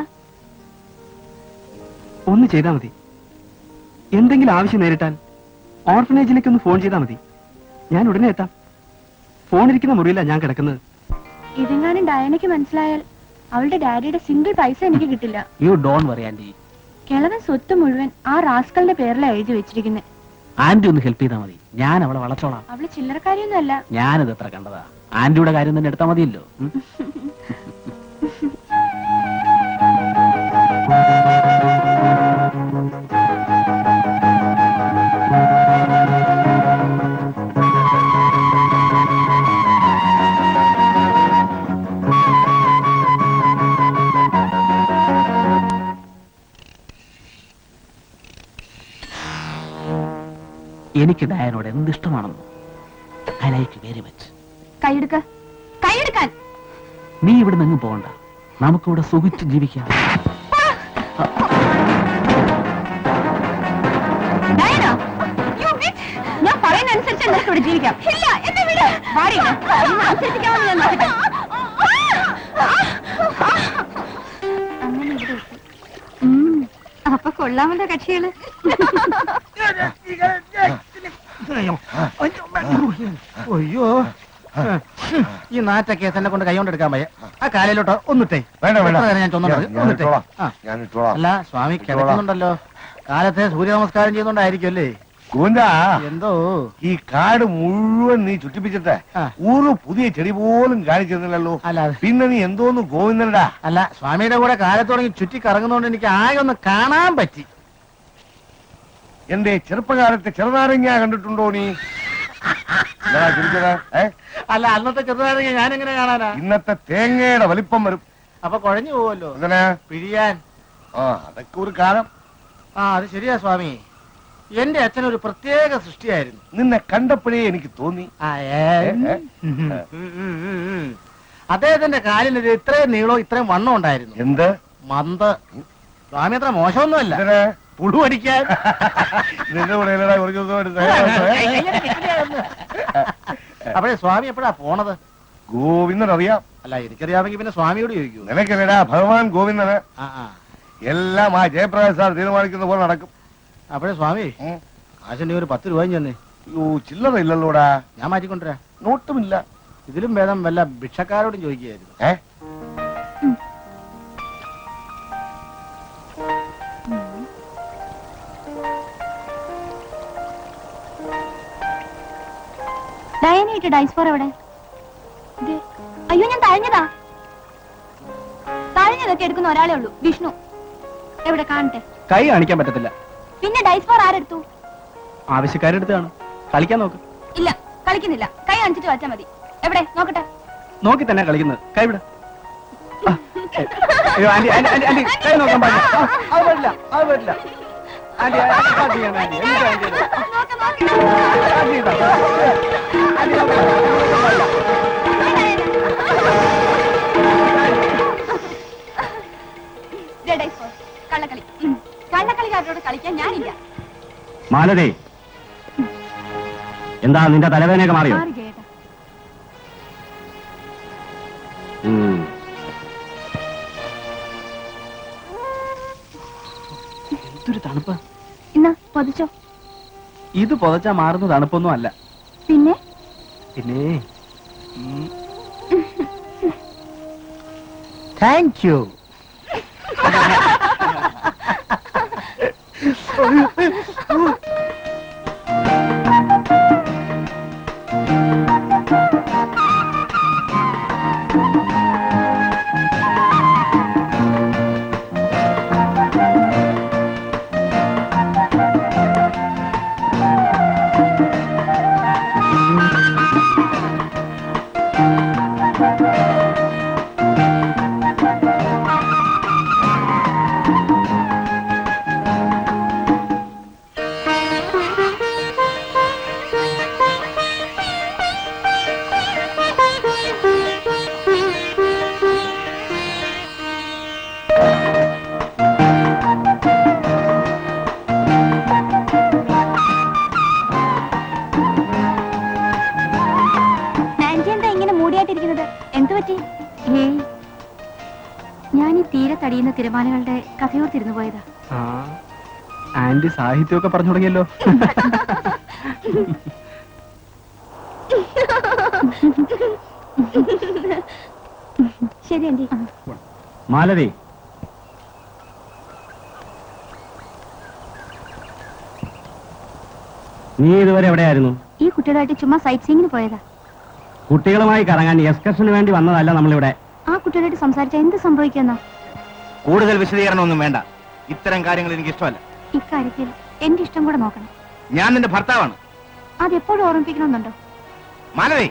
ഒന്ന് ചെയ്താൽ മതി എന്തെങ്കിലും ആവശ്യം നേരിട്ടാൽ ഓർഫനേജിലേക്ക് ഒന്ന് ഫോൺ ചെയ്താൽ മതി ഞാൻ ഉടനെ എത്താം ഫോൺ ഇരിക്കുന്ന മുറിയില്ല ഞാൻ കിടക്കുന്നത് ഇതെങ്ങാനും ഡയനയ്ക്ക് മനസ്സിലായാൽ അവളുടെ ഡാഡിയുടെ സിംഗിൾ പൈസ എനിക്ക് കിട്ടില്ല യു ഡോൺ വറി ആന്റി കിളവൻ സ്വത്ത് മുഴുവൻ ആ റാസ്കലിന്റെ പേരിലാണ് എഴുതി വെച്ചിരിക്കുന്നത് ആന്റി ഒന്ന് ഹെൽപ്പ് ചെയ്താൽ മതി ഞാൻ അവളെ വളച്ചോളാം അവള് ചില്ലറക്കാരിയൊന്നുമല്ല ഞാനിത് എത്ര കണ്ടതാ ആന്റിയുടെ കാര്യം തന്നെ എടുത്താൽ മതിയല്ലോ ഉം? എനിക്ക് ഡയനോട് എന്ത് ഇഷ്ടമാണെന്നോ ഐ ലൈക്ക് വെരി മച്ച് കൈയെടുക്ക കൈയെടുക്കാൻ നീ ഇവിടെ നിന്ന് പോകണ്ട നമുക്കിവിടെ സുഖിച്ച് ജീവിക്കാം ഡയന ഞാൻ പറയുന്ന അനുസരിച്ച് നിനക്ക് ഇവിടെ ജീവിക്കാം ഇല്ല എന്നെ വിട് മാറി അനുസരിക്കാമെന്ന് ഞാൻ നോക്കട്ടെ അങ്ങനെ ഇവിടെ എത്തി. ഉം, അപ്പൊ കൊള്ളാമല്ലോ കക്ഷികള് അയ്യോ ഈ നാറ്റ കേസ് എന്നെ കൊണ്ട് കൈകൊണ്ട് എടുക്കാൻ വയ്യ ആ കാലയിലോട്ട് ഒന്നിട്ടേ വേണ്ട വേണ്ട എത്ര നേരം ഞാൻ ചൊന്നോണ്ട് ഞാൻ- ഞാൻ ഒന്നിട്ടേ ഇട്ടോളാം. ആ ഞാൻ ഇട്ടോളാം അല്ല സ്വാമി കിടക്കുന്നുണ്ടല്ലോ കാലത്തെ സൂര്യ നമസ്കാരം ചെയ്യുന്നോണ്ടായിരിക്കും അല്ലേ ഗോവിന്ദാ എന്തോ ഈ കാട് മുഴുവൻ നീ ചുറ്റിപ്പിച്ചിട്ട് ആ. ഒരു പുതിയ ചെടി പോലും കാണിച്ചിരുന്നില്ലല്ലോ അല്ല അത് പിന്നെ നീ എന്തോന്ന് ഗോവിന്ദനടാ അല്ല സ്വാമിയുടെ കൂടെ കാലത്ത് തുടങ്ങി ചുറ്റി കറങ്ങുന്നോണ്ട് എനിക്ക് ആകെ ഒന്ന് കാണാൻ പറ്റി എന്റെ ചെറുപ്പകാലത്തെ ചെറുനാരങ്ങ കണ്ടിട്ടുണ്ടോ നീ എന്താ ചിരിച്ചത്? ഏ? അല്ല അന്നത്തെ ചെറുതാണെങ്കിൽ ഞാൻ എങ്ങനെ കാണാനാ ഇന്നത്തെ തേങ്ങയുടെ വലിപ്പം വരും അപ്പൊ കുഴഞ്ഞു പോവല്ലോ എന്തിനാ പിഴിയാൻ ആ അതൊക്കെ ഒരു കാലം ആ അത് ശരിയാ സ്വാമി എന്റെ അച്ഛൻ ഒരു പ്രത്യേക സൃഷ്ടിയായിരുന്നു നിന്നെ കണ്ടപ്പോഴേ എനിക്ക് തോന്നി ആ, ഏ, ഏ? ഉം, ഉം, ഉം, ഉം, ഉം. അദ്ദേഹത്തിന്റെ കാലിന് ഇത് ഇത്രയും നീളവും ഇത്രയും വണ്ണം ഉണ്ടായിരുന്നു എന്ത് മന്ത് സ്വാമി അത്ര മോശമൊന്നുമല്ല എന്തിനാ? പുഴു അടിക്കാൻ നിന്റെ കൂടെ അല്ലടാ ഒരു ദിവസം ഒരു ദിവസം, ഏ? അപ്പോഴേ സ്വാമി എപ്പോഴാ പോണത് ഗോവിന്ദൻ അറിയാം അല്ല എനിക്കറിയാമെങ്കിൽ പിന്നെ സ്വാമിയോട് ചോദിക്കൂ നിനക്കല്ലടാ ഭഗവാൻ ഗോവിന്ദന് ആ ആ എല്ലാം ആ ജയപ്രകാശ് സാർ തീരുമാനിക്കുന്ന പോലെ നടക്കും അപ്പോഴേ സ്വാമി ഉം. കാശിന്റെ ഒരു പത്ത് രൂപയും ചെന്നേ അയ്യോ ചില്ലറ ഇല്ലല്ലോടാ ഞാൻ മാറ്റിക്കൊണ്ടുവരാം നോട്ടുമില്ല ഇതിലും ഭേദം വല്ല ഭിക്ഷക്കാരോടും ചോദിക്കുകയായിരുന്നു ഏ ഡയനായിട്ട് ഡൈസ് ഫോർ എവിടെ ദേ, അയ്യോ ഞാൻ തഴഞ്ഞതാ തഴഞ്ഞതൊക്കെ എടുക്കുന്ന ഒരാളേ ഉള്ളൂ വിഷ്ണു എവിടെ കാണട്ടെ കൈ കാണിക്കാൻ പറ്റത്തില്ല പിന്നെ ഡൈസ് ഫോർ ആരെടുത്തു ആവശ്യക്കാരെടുത്ത് കാണും കളിക്കാൻ നോക്ക് ഇല്ല കളിക്കുന്നില്ല കൈ കാണിച്ചിട്ട് കളിച്ചാ മതി എവിടെ നോക്കട്ടെ നോക്കി തന്നെ കളിക്കുന്നത് കൈവിട അയ്യോ ആന്റി ആന്റി ആന്റി ആന്റി കൈ നോക്കാൻ പാടില്ല ആ, അത് പറ്റില്ല അത് പറ്റില്ല ആന്റി ആന്റി അത് ചെയ്യണം ആന്റി എന്ത് ആന്റി ഇത്? നോക്ക്, നോക്ക്. ആന്റി ഇതാ. ആന്റി അത് Red eyes for കള്ളക്കളി ഉം. കള്ളക്കളിക്കാരോട് കളിക്കാൻ ഞാനില്ല മാലതി എന്താ നിന്റെ തലവേദനയൊക്കെ മാറിയോ മാറി ജയേട്ടാ ഉം. എന്തൊരു തണുപ്പ് ഇന്നാ പൊതിച്ചോ ഇത് പുതച്ചാ മാറുന്ന തണുപ്പൊന്നും അല്ല പിന്നെ പിന്നെ ഉം, താങ്ക് യു ആന്റി എന്താ ഇങ്ങനെ മൂടിയായിട്ടിരിക്കുന്നത് എന്തു പറ്റി ഏയ് ഞാൻ ഈ തീരെ തടിയുന്ന തിരമാലകളുടെ കഥയോർത്തിരുന്നു പോയതാ ആ ആന്റി സാഹിത്യമൊക്കെ പറഞ്ഞു തുടങ്ങിയല്ലോ ശരി ആന്റി മാലതി നീ ഇതുവരെ എവിടെയായിരുന്നു ഈ കുട്ടികളായിട്ട് ചുമ്മാ സൈറ്റ് സീയിങ്ങിന് പോയതാ കുട്ടികളുമായി കറങ്ങാൻ എക്സ്കർഷന് വേണ്ടി വന്നതല്ല നമ്മളിവിടെ ആ കുട്ടികളായിട്ട് സംസാരിച്ച എന്ത് സംഭവിക്കുമെന്നോ കൂടുതൽ വിശദീകരണമൊന്നും വേണ്ട ഇത്തരം കാര്യങ്ങൾ എനിക്ക് ഇഷ്ടമല്ല ഇക്കാര്യത്തിൽ എന്റെ ഇഷ്ടം കൂടെ നോക്കണം ഞാൻ നിന്റെ ഭർത്താവാണ് അതെപ്പോഴും ഓർമ്മിപ്പിക്കണമെന്നുണ്ടോ മാലതി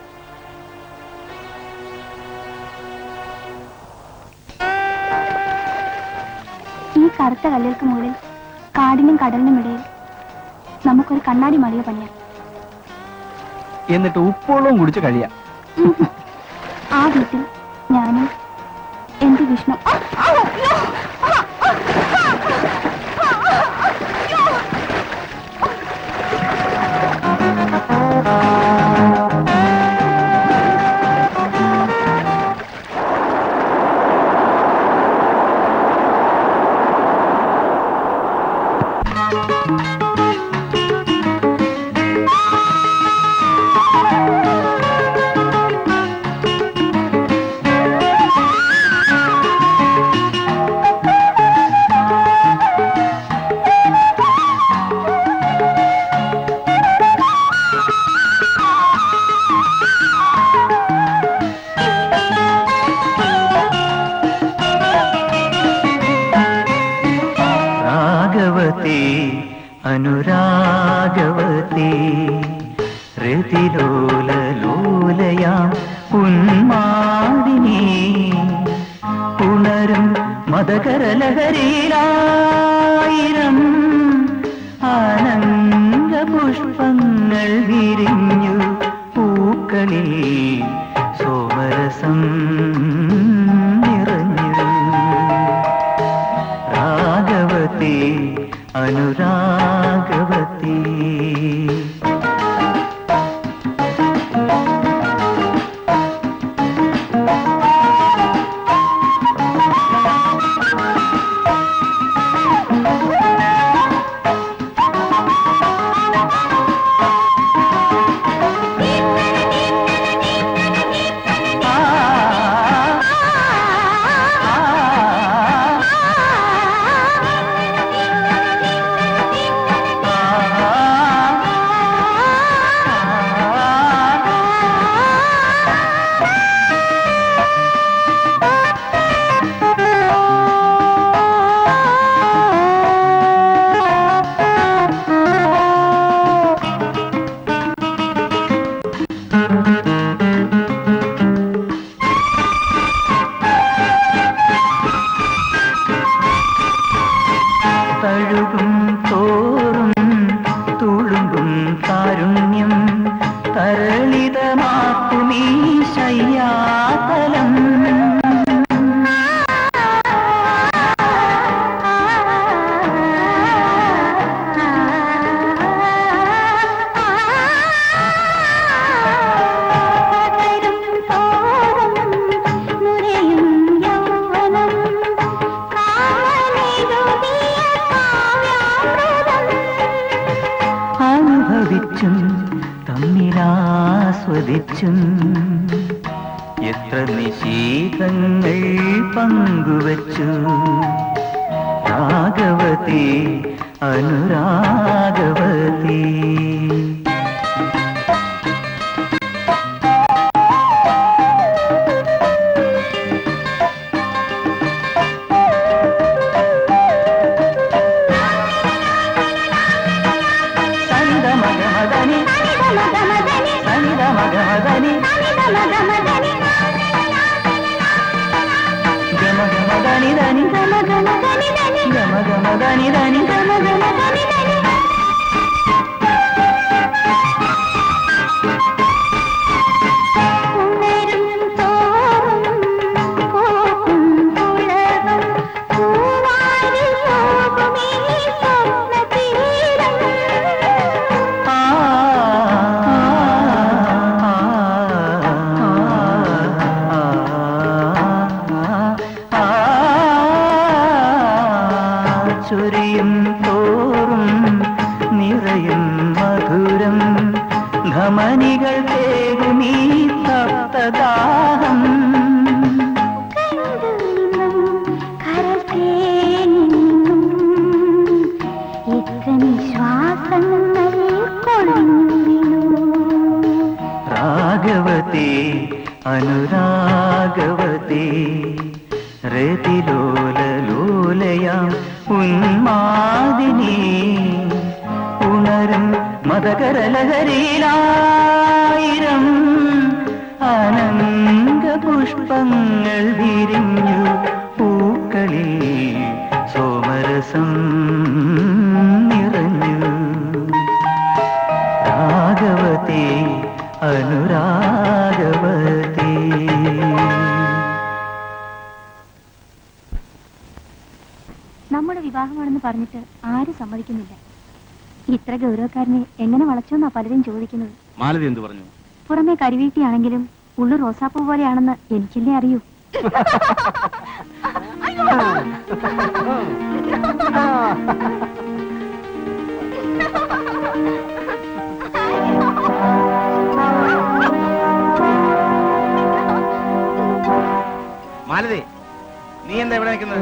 ഈ കറുത്ത കല്ലുകൾക്ക് മുകളിൽ കാടിനും കടലിനും ഇടയിൽ നമുക്കൊരു കണ്ണാടി മളിക പണിയാം എന്നിട്ട് ഉപ്പുവെള്ളവും കുടിച്ച് കഴിയാം ആ വീട്ടിൽ ഞാനും എന്റെ വിഷ്ണു ആ, ആ, no, ആ, ആ, ആ, ആ, അയ്യോ. രാഗവതി അനുരാഗവതി രതിലോലലോലയാം ഉന്മാദിനി ഉണരും മതകരലഹരിയിലായിരം ആനന്ദ പുഷ്പങ്ങൾ വിരിഞ്ഞു പൂക്കളിൽ സോമരസം നിറഞ്ഞു രാഗവതി അനുരാഗവതി ആ കൊതിച്ചും തമ്മിലാസ്വദിച്ചും എത്ര നിശീതങ്ങൾ പങ്കുവച്ചു രാഗവതി അനുരാഗവതി സനിത മഗമദനി സനിത മഗമദനി ഗമ ഗമദനി ധനി ഗമ ഗമദനി ധനി ആ ചൊരിയും തോറും നിറയും മധുരം ധമനികൾ തേകുമീ സപ്തദാഹം രാഘവതി അനുരാഗവതി രതിലോലലോലയാം ഉന്മാദിനി ഉണരും മതകരലഹരിയിലായിരം അനങ്ക പുഷ്പങ്ങൾ വിരിഞ്ഞു പൂക്കളിൽ സോമരസം നിറഞ്ഞു രാഘവതി അനുരാഗവതി നമ്മുടെ വിവാഹമാണെന്ന് പറഞ്ഞിട്ട് ആരും സമ്മതിക്കുന്നില്ല ഇത്ര ഗൗരവക്കാരനെ എങ്ങനെ വളച്ചോന്നാ പലരും ചോദിക്കുന്നത് മാലതി എന്ത് പറഞ്ഞു പുറമെ കരിവീട്ടിയാണെങ്കിലും ഉള്ളു റോസാപ്പൂ പോലെയാണെന്ന് എനിക്കല്ലേ അറിയൂ മാലതി നീ എന്താ ഇവിടെ നിൽക്കുന്നത്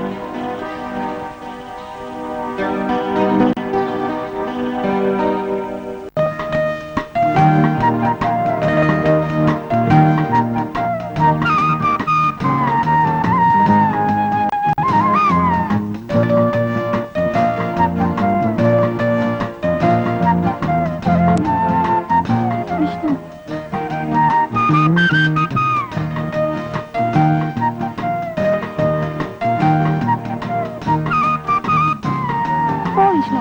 വിഷ്ണു ഓ വിഷ്ണു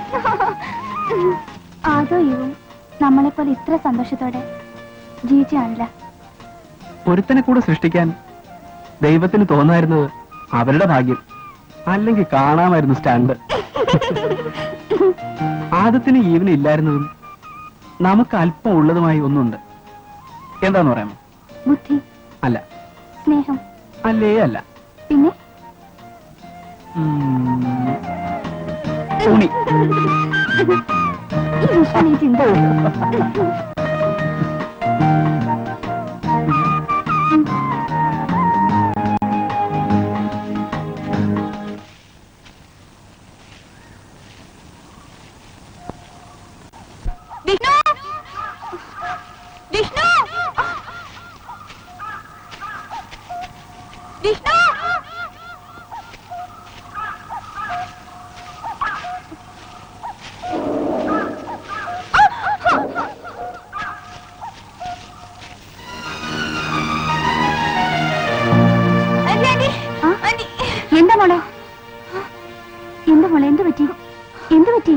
ആദോ ഇവും നമ്മളെപ്പോലെ ഇത്ര സന്തോഷത്തോടെ ജീവിച്ചു കാണില്ല ഒരുത്തനെ കൂടെ സൃഷ്ടിക്കാൻ ദൈവത്തിന് തോന്നായിരുന്നത് അവരുടെ ഭാഗ്യം അല്ലെങ്കിൽ കാണാമായിരുന്നു സ്റ്റാൻഡ് ആദത്തിന് ഈവന് ഇല്ലായിരുന്നതും നമുക്ക് അല്പം ഉള്ളതുമായി ഒന്നുണ്ട് എന്താന്ന് പറയാമോ ബുദ്ധി അല്ല സ്നേഹം അല്ലേ അല്ല പിന്നെ ഉം, തുണി ഈ വിഷ്ണു നീ ചിന്ത വിഷ്ണു വിഷ്ണു വിഷ്ണു ആന്റി, ആന്റി, ആ? ആന്റി. എന്താ മോളെ എന്താ മോളെ എന്ത് പറ്റി എന്ത് പറ്റി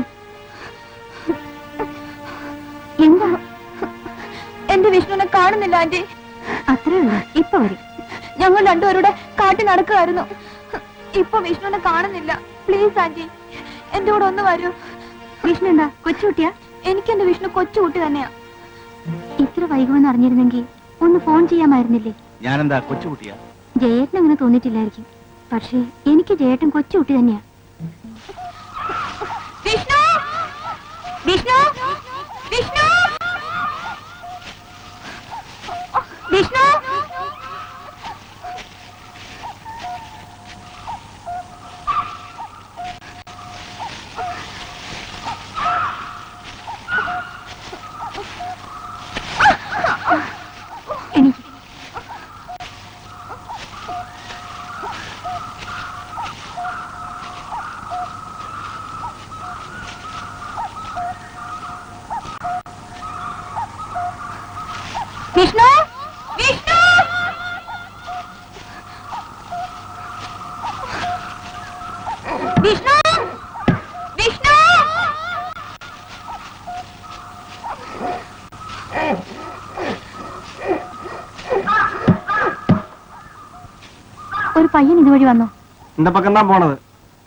എന്താ എന്റെ വിഷ്ണുവിനെ കാണുന്നില്ല ആന്റി അത്രേ ഉള്ളൂ ഇപ്പൊ വരും ഞങ്ങൾ രണ്ടുപേരുടെ കാട്ടി നടക്കുമായിരുന്നു ഇപ്പൊ വിഷ്ണുവിനെ കാണുന്നില്ല പ്ലീസ് ആന്റി എന്റെ കൂടെ ഒന്ന് വരൂ വിഷ്ണു എന്താ കൊച്ചുകുട്ടിയാ എനിക്ക് എന്റെ വിഷ്ണു കൊച്ചുകുട്ടി തന്നെയാ ഇത്ര വൈകുമെന്ന് അറിഞ്ഞിരുന്നെങ്കിൽ ഒന്ന് ഫോൺ ചെയ്യാമായിരുന്നില്ലേ ഞാനെന്താ കൊച്ചുകുട്ടിയാ ജയേട്ടൻ അങ്ങനെ തോന്നിയിട്ടില്ലായിരിക്കും പക്ഷേ എനിക്ക് ജയേട്ടൻ കൊച്ചുകുട്ടി തന്നെയാ വിഷ്ണു വിഷ്ണു വിഷ്ണു വിഷ്ണു വിഷ്ണു വിഷ്ണു ഒരു പയ്യൻ ഇതുവഴി വന്നു இந்த பக்கம் தான் போனது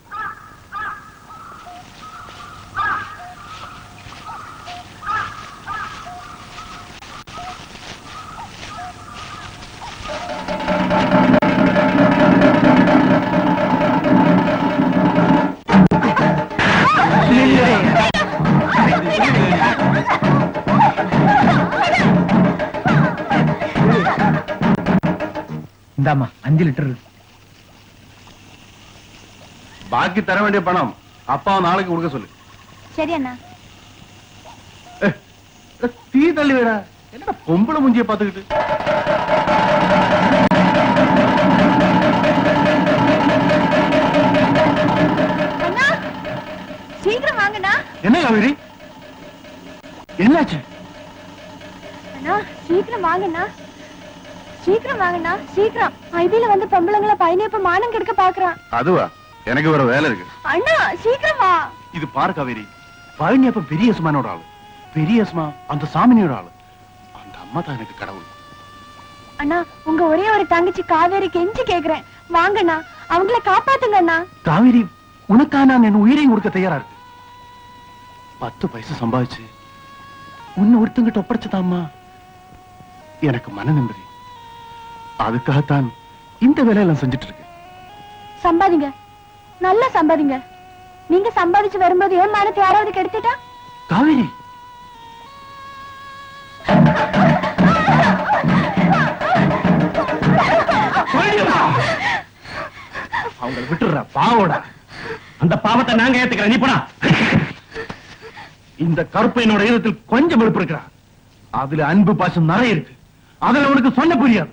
இந்தாம்மா அஞ்சு லிட்டர் ബാക്കി തരാൻ വേണ്ടിയ പണം അപ്പാവ് നാളേക്ക് കൊടുക്ക சொல்லு ശരി അണ്ണാ ഏ, എടാ, തീ തള്ളി വേടാ എന്നടാ പൊമ്പിള മുഞ്ചിയെ പാത്തുകിട്ട് அண்ணா சீக்கிரம் வாங்கண்ணா என்ன காவேரி என்னாச்சு அண்ணா சீக்கிரம் வாங்கண்ணா சீக்கிரம் வாங்கண்ணா சீக்கிரம் ஐபியில வந்து பொம்பளைங்கள பையனையப்ப மானம் கெடுக்க பாக்குறான் அதுவா எனக்கு வேற வேலை இருக்கு அண்ணா சீக்கிரம் வா இது பாரு காவேரி பழனி அப்ப பெரிய யசுமானோட ஆளு பெரிய யசுமா அந்த சாமினியோட ஆளு அந்த அம்மா தான் எனக்கு கடவுள் அண்ணா உங்க ஒரே ஒரு தங்கச்சி காவேரி கெஞ்சி கேக்குறேன் வாங்கண்ணா அவங்கள காப்பாத்துங்க அண்ணா காவேரி உனக்கா நான் என் உயிரையும் கொடுக்க தயாரா இருக்கு பத்து பைசா சம்பாதிச்சு உன்னை ஒருத்தங்கிட்ட ஒப்படைச்சதாம்மா எனக்கு மன நிம்மதி அதுக்காகத்தான் இந்த வேலையெல்லாம் செஞ்சுட்டு இருக்கு சம்பாதிங்க நல்லா சம்பாதிங்க நீங்க சம்பாதிச்சு வரும்போது என் மானத்தை யாராவது கெடுத்துட்டா காவேரி அவங்களை விட்டுடுற பாவோட அந்த பாவத்தை நாங்க ஏத்துக்கிறேன் நீ போனா இந்த கருப்பையனோட இதயத்தில் கொஞ்சம் வெளுப்பு இருக்கிறா அதுல அன்பு பாசம் நிறைய இருக்கு அதுல உனக்கு சொல்ல புரியாது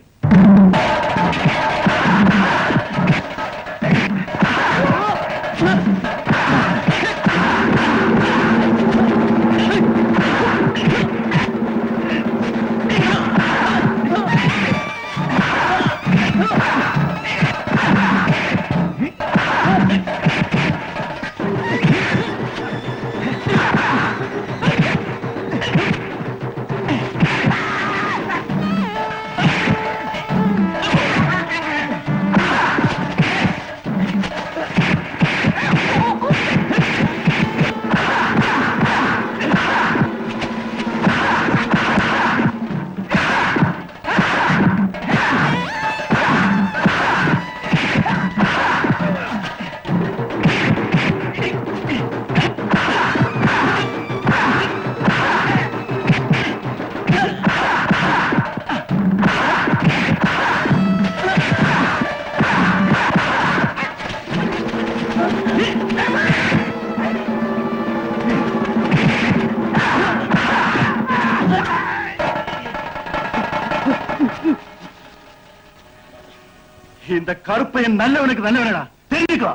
இந்த கருப்பையன் நல்லவனுக்கு நல்லவனடா தெரிஞ்சுக்கோ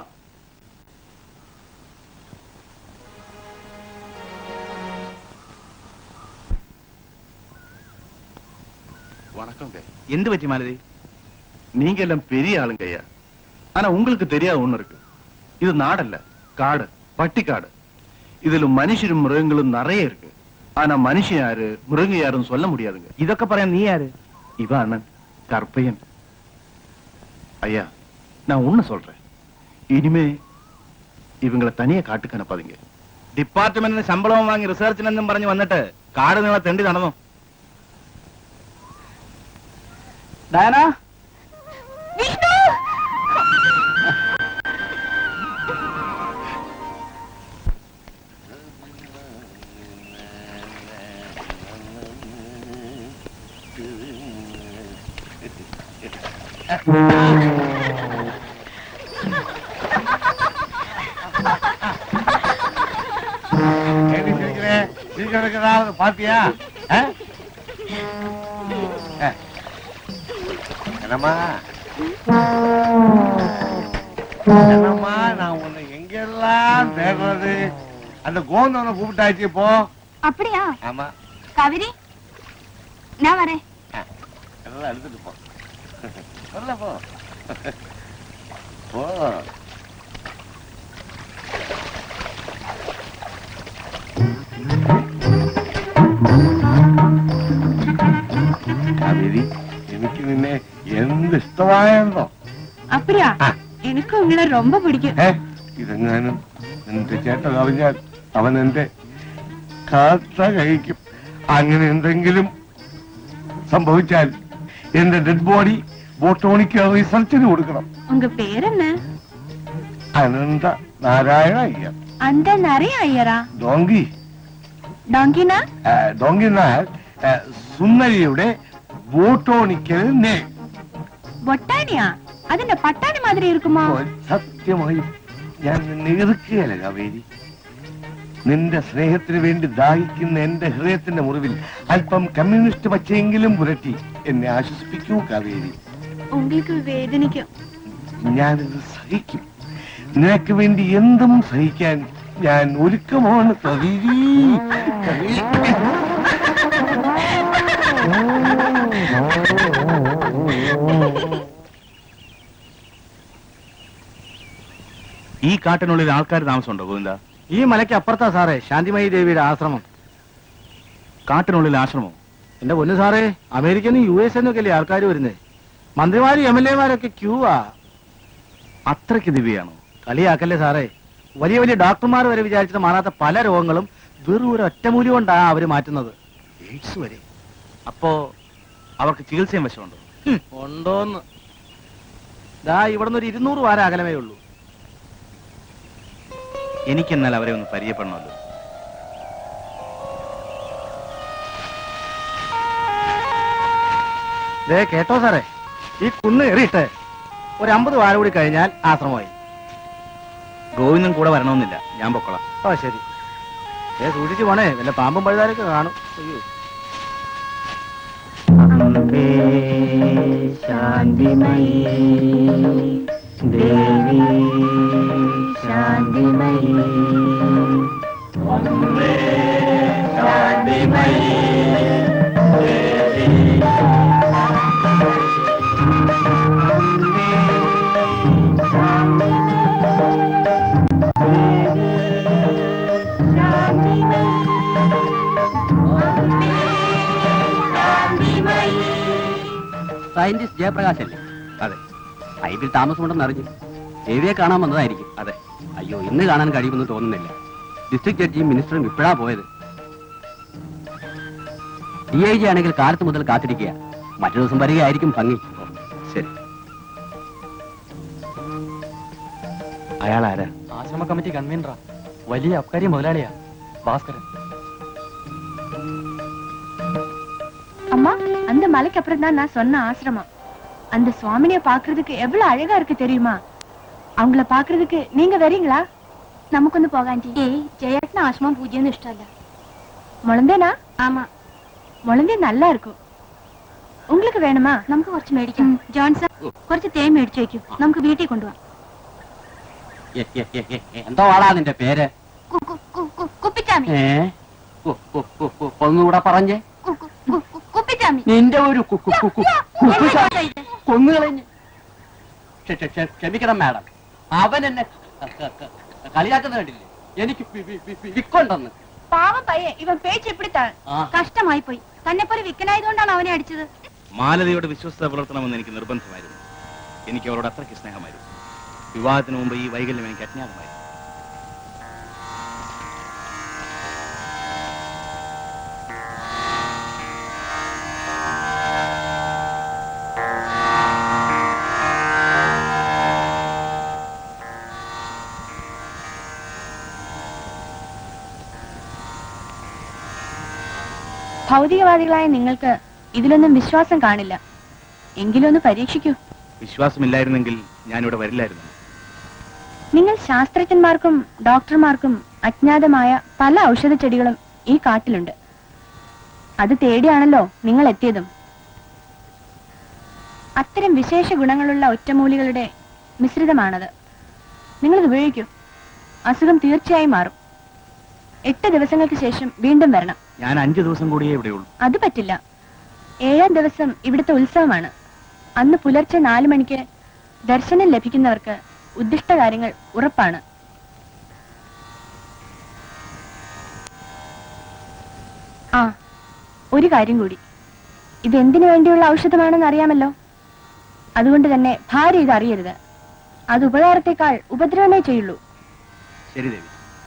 வணக்கங்க എന്ത് പറ്റി മാലതി நீங்க எல்லாம் பெரிய ஆளுங்க ஐயா ஆனா உங்களுக்கு தெரியாத ஒண்ணு இருக்கு இது நாடல்ல காடு பட்டிக்காடு இதுல மனுஷரும் மிருகங்களும் நிறைய இருக்கு ஆனா மனுஷன் யாரு மிருகம் யாருன்னு சொல்ல முடியாதுங்க ഇതൊക്കെ പറയാൻ നീ ആര് இவன் அண்ணன் கற்பையன் ஐயா நான் ஒண்ணு சொல்றேன் இனிமே இவங்களை தனியா காட்டுக்கு அனுப்பாதீங்க ഡിപ്പാർട്ട്മെന്റിന് ശമ്പളവും വാങ്ങി റിസർച്ചിനെന്നും പറഞ്ഞു വന്നിട്ട് കാട് നിങ്ങളെ തെണ്ടി നടന്നു ഡയന விஷ்ணு எப்படி சிரிக்கிறேன் சிரிக்கிறதுக்கு பாத்தியா ஆ? ஆ. என்னம்மா என்னம்மா நான் உன்னை எங்கெல்லாம் தேடுறது அந்த கோந்தவனை கூப்பிட்டாச்சு இப்போ அப்படியா ஆமா காவிரி நான் வரேன் ஆ. എല്ലാം എടുത്തിട്ട് പോ അല്ല പോ പോ കാവേരി എനിക്ക് നിന്നെ എന്ത് ഇഷ്ടമായെന്നോ அப்படியா ആ. எனக்கு உங்களை ரொம்ப பிடிக்கும் ഏ ഇതെങ്ങാനും നിന്റെ ചേട്ടൻ അറിഞ്ഞാൽ അവൻ എന്റെ കാത്ത കഴിക്കും അങ്ങനെ എന്തെങ്കിലും സംഭവിച്ചാൽ എന്റെ ഡെഡ് ബോഡി ബോട്ടോണിക്ക് റിസർച്ചിന് കൊടുക്കണം உங்க பேர் என்ன അനന്ത നാരായണ അയ്യർ அந்த நிறைய ஐயரா ഡോങ്കി டாங்கினா ആ, ഡോങ്കി എന്നാൽ ആ, സുന്ദരിയുടെ ബോട്ടോണിക്കൽ നേ பொட்டானியா அது என்ன பட்டாணி மாதிரி இருக்குமா സത്യമായും ഞാൻ നിന്നെ എതിർക്കുകയല്ല കാവേരി നിന്റെ സ്നേഹത്തിന് വേണ്ടി ദാഹിക്കുന്ന എന്റെ ഹൃദയത്തിന്റെ മുറിവിൽ അല്പം കമ്മ്യൂണിസ്റ്റ് പച്ചയെങ്കിലും പുരട്ടി എന്നെ ആശ്വസിപ്പിക്കൂ കാവേരി உங்களுக்கு வேதனைக்கும் ഞാനിത് സഹിക്കും നിനക്ക് വേണ്ടി എന്തും സഹിക്കാൻ ഞാൻ ഒരുക്കമാണ് കവേരി കവേരി. ഈ കാട്ടിനുള്ളിൽ ആൾക്കാർ താമസമുണ്ടോ ഗോവിന്ദ ഈ മലയ്ക്ക് അപ്പുറത്താ സാറേ ശാന്തിമയി ദേവിയുടെ ആശ്രമം കാട്ടിനുള്ളിൽ ആശ്രമം എന്റെ പൊന്നു സാറേ അമേരിക്കന്ന് യു എസ് എന്നൊക്കെ അല്ലേ ആൾക്കാർ വരുന്നേ മന്ത്രിമാരും എം എൽ എമാരൊക്കെ ക്യൂവാ അത്രയ്ക്ക് ദിവ്യാണോ കളിയാക്കല്ലേ സാറേ വലിയ വലിയ ഡോക്ടർമാർ വരെ വിചാരിച്ചിട്ട് മാറാത്ത പല രോഗങ്ങളും വെറും ഒരു ഒറ്റമൂലി കൊണ്ടാ അവര് മാറ്റുന്നത് എയ്ഡ്സ് വരെ അപ്പോ അവർക്ക് ചികിത്സയും വശമുണ്ടോ ഹും, ഉണ്ടോന്ന് ദാ ഇവിടുന്ന് ഒരു ഇരുന്നൂറ് വാരം അകലമേ ഉള്ളൂ എനിക്കെന്നാൽ അവരെ ഒന്ന് പരിചയപ്പെടണമല്ലോ ദേ കേട്ടോ സാറേ ഈ കുന്ന് എറിയിട്ട് ഒരു അമ്പത് വാരം കൂടി കഴിഞ്ഞാൽ ആശ്രമമായി ഗോവിന്ദൻ കൂടെ വരണമെന്നില്ല ഞാൻ പൊക്കോളാം ഓ ശരി ഏ സൂക്ഷിച്ചു പോണേ വല്ല പാമ്പും പഴുതാരൊക്കെ കാണും അയ്യോ അംബേ ശാന്തിമയീ ദേവി ശാന്തിമയീ അംബേ ശാന്തിമയീ സയന്റിസ്റ്റ് ജയപ്രകാശ് അല്ലേ അതെ ഐബിൽ താമസമുണ്ടെന്ന് അറിഞ്ഞു ദേവിയെ കാണാൻ വന്നതായിരിക്കും അതെ അയ്യോ ഇന്ന് കാണാൻ കഴിയുമെന്ന് തോന്നുന്നില്ല ഡിസ്ട്രിക്ട് ജഡ്ജിയും മിനിസ്റ്ററും ഇപ്പോഴാ പോയത് ഡി ഐ ജി ആണെങ്കിൽ കാലത്ത് മുതൽ കാത്തിരിക്കുക മറ്റു ദിവസം വരികയായിരിക്കും ഭംഗി ശരി അയാൾ ആരാ ആശ്രമ കമ്മിറ്റി കൺവീനറാ വലിയ അബ്കാരി മുതലാളിയാ ഭാസ്കരൻ அம்மா அந்த மலைக்கு அப்புறம் தான் நான் சொன்ன ஆசிரமம் அந்த சுவாமினிய பாக்குறதுக்கு எவ்வளவு அழகா இருக்கு தெரியுமா அவங்கள பாக்குறதுக்கு நீங்க வரீங்களா നമുക്കൊന്ന് പോകാൻ ഏയ് ജയേട്ടന് ആശ്രമം പൂജയൊന്നും ഇഷ്ടമല്ല முழந்தேனா ആമാ முழந்தே நல்லா இருக்கும் உங்களுக்கு வேணுமா നമുക്ക് കുറച്ച് മേടിക്കാം ജോൺസൺ കുറച്ച് തേൻ മേടിച്ചു വെക്കും നമുക്ക് വീട്ടിൽ കൊണ്ടുപോവാം എന്തോ ആളാ നിന്റെ പേര് കു- കു- കു- കു- കുപ്പിച്ചാമി ഏ കു- കു- കു- കു- ഒന്നുകൂടെ പറഞ്ഞേ കു- കു- കു- കു- കുപ്പിച്ചാമി നിന്റെ ഒരു കു- കു- കു- കു- കുപ്പി എന്താ സാ- ഇത്? കൊന്നുകളഞ്ഞ് ക്ഷ- ക്ഷ- ക്ഷ- ക്ഷമിക്കണം മാഡം അവൻ എന്നെ ക- ക- ക- കളിയാക്കുന്ന കണ്ടില്ലേ എനിക്ക് വി- വി- വി- വി- വിക്കുണ്ടെന്ന് பாவம் பையன் இவன் பேச்சு இப்படித்தான் ആ കഷ്ടമായി പോയി തന്നെ പോലെ വിക്കനായതുകൊണ്ടാണ് അവനെ അടിച്ചത് മാലതയോട് വിശ്വസ്ത പുലർത്തണമെന്ന് എനിക്ക് നിർബന്ധമായിരുന്നു എനിക്ക് അവരോട് അത്രയ്ക്ക് സ്നേഹമായിരുന്നു വിവാഹത്തിന് മുമ്പ് ഈ വൈകല്യം എനിക്ക് അജ്ഞാതമായിരുന്നു ഭൗതികവാദികളായ നിങ്ങൾക്ക് ഇതിലൊന്നും വിശ്വാസം കാണില്ല എങ്കിലും ഒന്ന് പരീക്ഷിക്കൂ വിശ്വാസമില്ലായിരുന്നെങ്കിൽ ഞാനിവിടെ വരില്ലായിരുന്നു നിങ്ങൾ ശാസ്ത്രജ്ഞന്മാർക്കും ഡോക്ടർമാർക്കും അജ്ഞാതമായ പല ഔഷധ ചെടികളും ഈ കാട്ടിലുണ്ട് അത് തേടിയാണല്ലോ നിങ്ങൾ എത്തിയതും അത്തരം വിശേഷ ഗുണങ്ങളുള്ള ഒറ്റമൂലികളുടെ മിശ്രിതമാണത് നിങ്ങളിത് ഉപയോഗിക്കൂ അസുഖം തീർച്ചയായും മാറും എട്ട് ദിവസങ്ങൾക്ക് ശേഷം വീണ്ടും വരണം ഞാൻ അഞ്ചു ദിവസം കൂടിയേ ഇവിടെയുള്ളൂ അത് പറ്റില്ല ഏഴാം ദിവസം ഇവിടുത്തെ ഉത്സവമാണ് അന്ന് പുലർച്ചെ നാലു മണിക്ക് ദർശനം ലഭിക്കുന്നവർക്ക് ഉദ്ദിഷ്ട കാര്യങ്ങൾ ഉറപ്പാണ് ആ ഒരു കാര്യം കൂടി ഇത് എന്തിനു വേണ്ടിയുള്ള ഔഷധമാണെന്ന് അറിയാമല്ലോ അതുകൊണ്ട് തന്നെ ഭാര്യ ഇത് അറിയരുത് അത് ഉപകാരത്തെക്കാൾ ഉപദ്രവമേ ചെയ്യുള്ളൂ ശരി ദേവി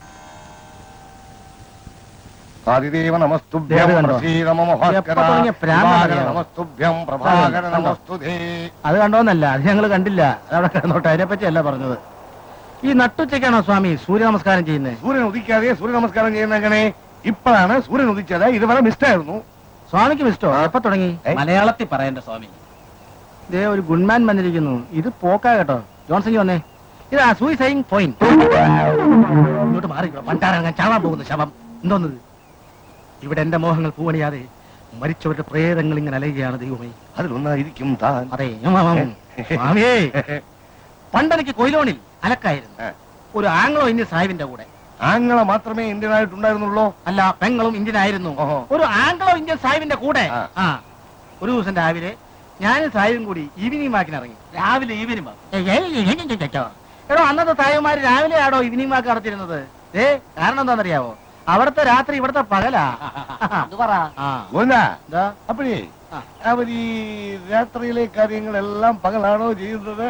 ആദിദേവ നമസ്തുഭ്യം ദേവി കണ്ടോ? പ്രസീദ മമ ഭാസ്കര. എപ്പോ തുടങ്ങിയ പ്രാന്താണ് ദിവാകര അറിയാമോ? നമസ്തുഭ്യം പ്രഭാകര കണ്ടോ? നമസ്തുതേ അത് കണ്ടോന്നല്ല അത് ഞങ്ങൾ കണ്ടില്ല അതവിടെ കിടന്നോട്ടെ അതിനെപ്പറ്റി അല്ല പറഞ്ഞത് ഈ നട്ടുച്ചയ്ക്കാണോ സ്വാമി സൂര്യ നമസ്കാരം ചെയ്യുന്നത് സൂര്യൻ ഉദിക്കാതെ സൂര്യ നമസ്കാരം ചെയ്യുന്ന എങ്ങനെ ഇപ്പോഴാണ് സൂര്യൻ ഉദിച്ചത് ഇതുവരെ മിസ്റ്റായിരുന്നു സ്വാമിക്ക് ഇഷ്ടോ എപ്പോ തുടങ്ങി മലയാളത്തിൽ പറയണ്ട സ്വാമി ദേ ഒരു ഗുൺമാൻ വന്നിരിക്കുന്നു ഇത് പോക്കാ കേട്ടോ ജോൺസൺ വന്നേ ഇതാ സൂയിസൈഡിങ് പോയിന്റ് ഇങ്ങോട്ട് മാറി പണ്ടാരങ്ങാൻ ചാവാൻ പോകുന്നു ശവം എന്തോന്നത് ഇവിടെ എന്റെ മോഹങ്ങൾ പൂവണിയാതെ മരിച്ചവരുടെ പ്രേതങ്ങൾ ഇങ്ങനെ അലയുകയാണ് ദൈവമേ അതിലൊന്നായിരിക്കും താൻ അതെ ഉം, ഉം, ഉം. സ്വാമിയേ പണ്ടെനിക്ക് കൊയിലോണിൽ അലക്കായിരുന്നു ഏ. ഒരു ആംഗ്ലോ ഇന്ത്യൻ സാഹിബിന്റെ കൂടെ ആങ്ങളെ മാത്രമേ ഇന്ത്യൻ ആയിട്ടുണ്ടായിരുന്നുള്ളൂ അല്ല പെങ്ങളും ഇന്ത്യൻ ആയിരുന്നു ഓഹോ. ഒരു ആംഗ്ലോ ഇന്ത്യൻ സാഹിബിന്റെ കൂടെ ആ. ആ ഒരു ദിവസം രാവിലെ ഞാനും സാഹിബും കൂടി ഈവനിങ് വാക്കിന് ഇറങ്ങി രാവിലെ ഈവനിങ് ഏയ് ഏയ് ഏയ് ഏയ് ഏയ് ഏയ്. എടോ അന്നത്തെ സാഹിബന്മാര് രാവിലെ ആടോ ഈവനിങ് വാക്ക് നടത്തിയിരുന്നത് ഏ കാരണം എന്താണെന്നറിയാവോ അവിടുത്തെ രാത്രി ഇവിടുത്തെ പകലാ ആ ഗോവിന്ദാ, എന്താ അപ്പോഴേ ആ. അവർ ഈ രാത്രിയിലെ കാര്യങ്ങളെല്ലാം പകലാണോ ചെയ്യുന്നത്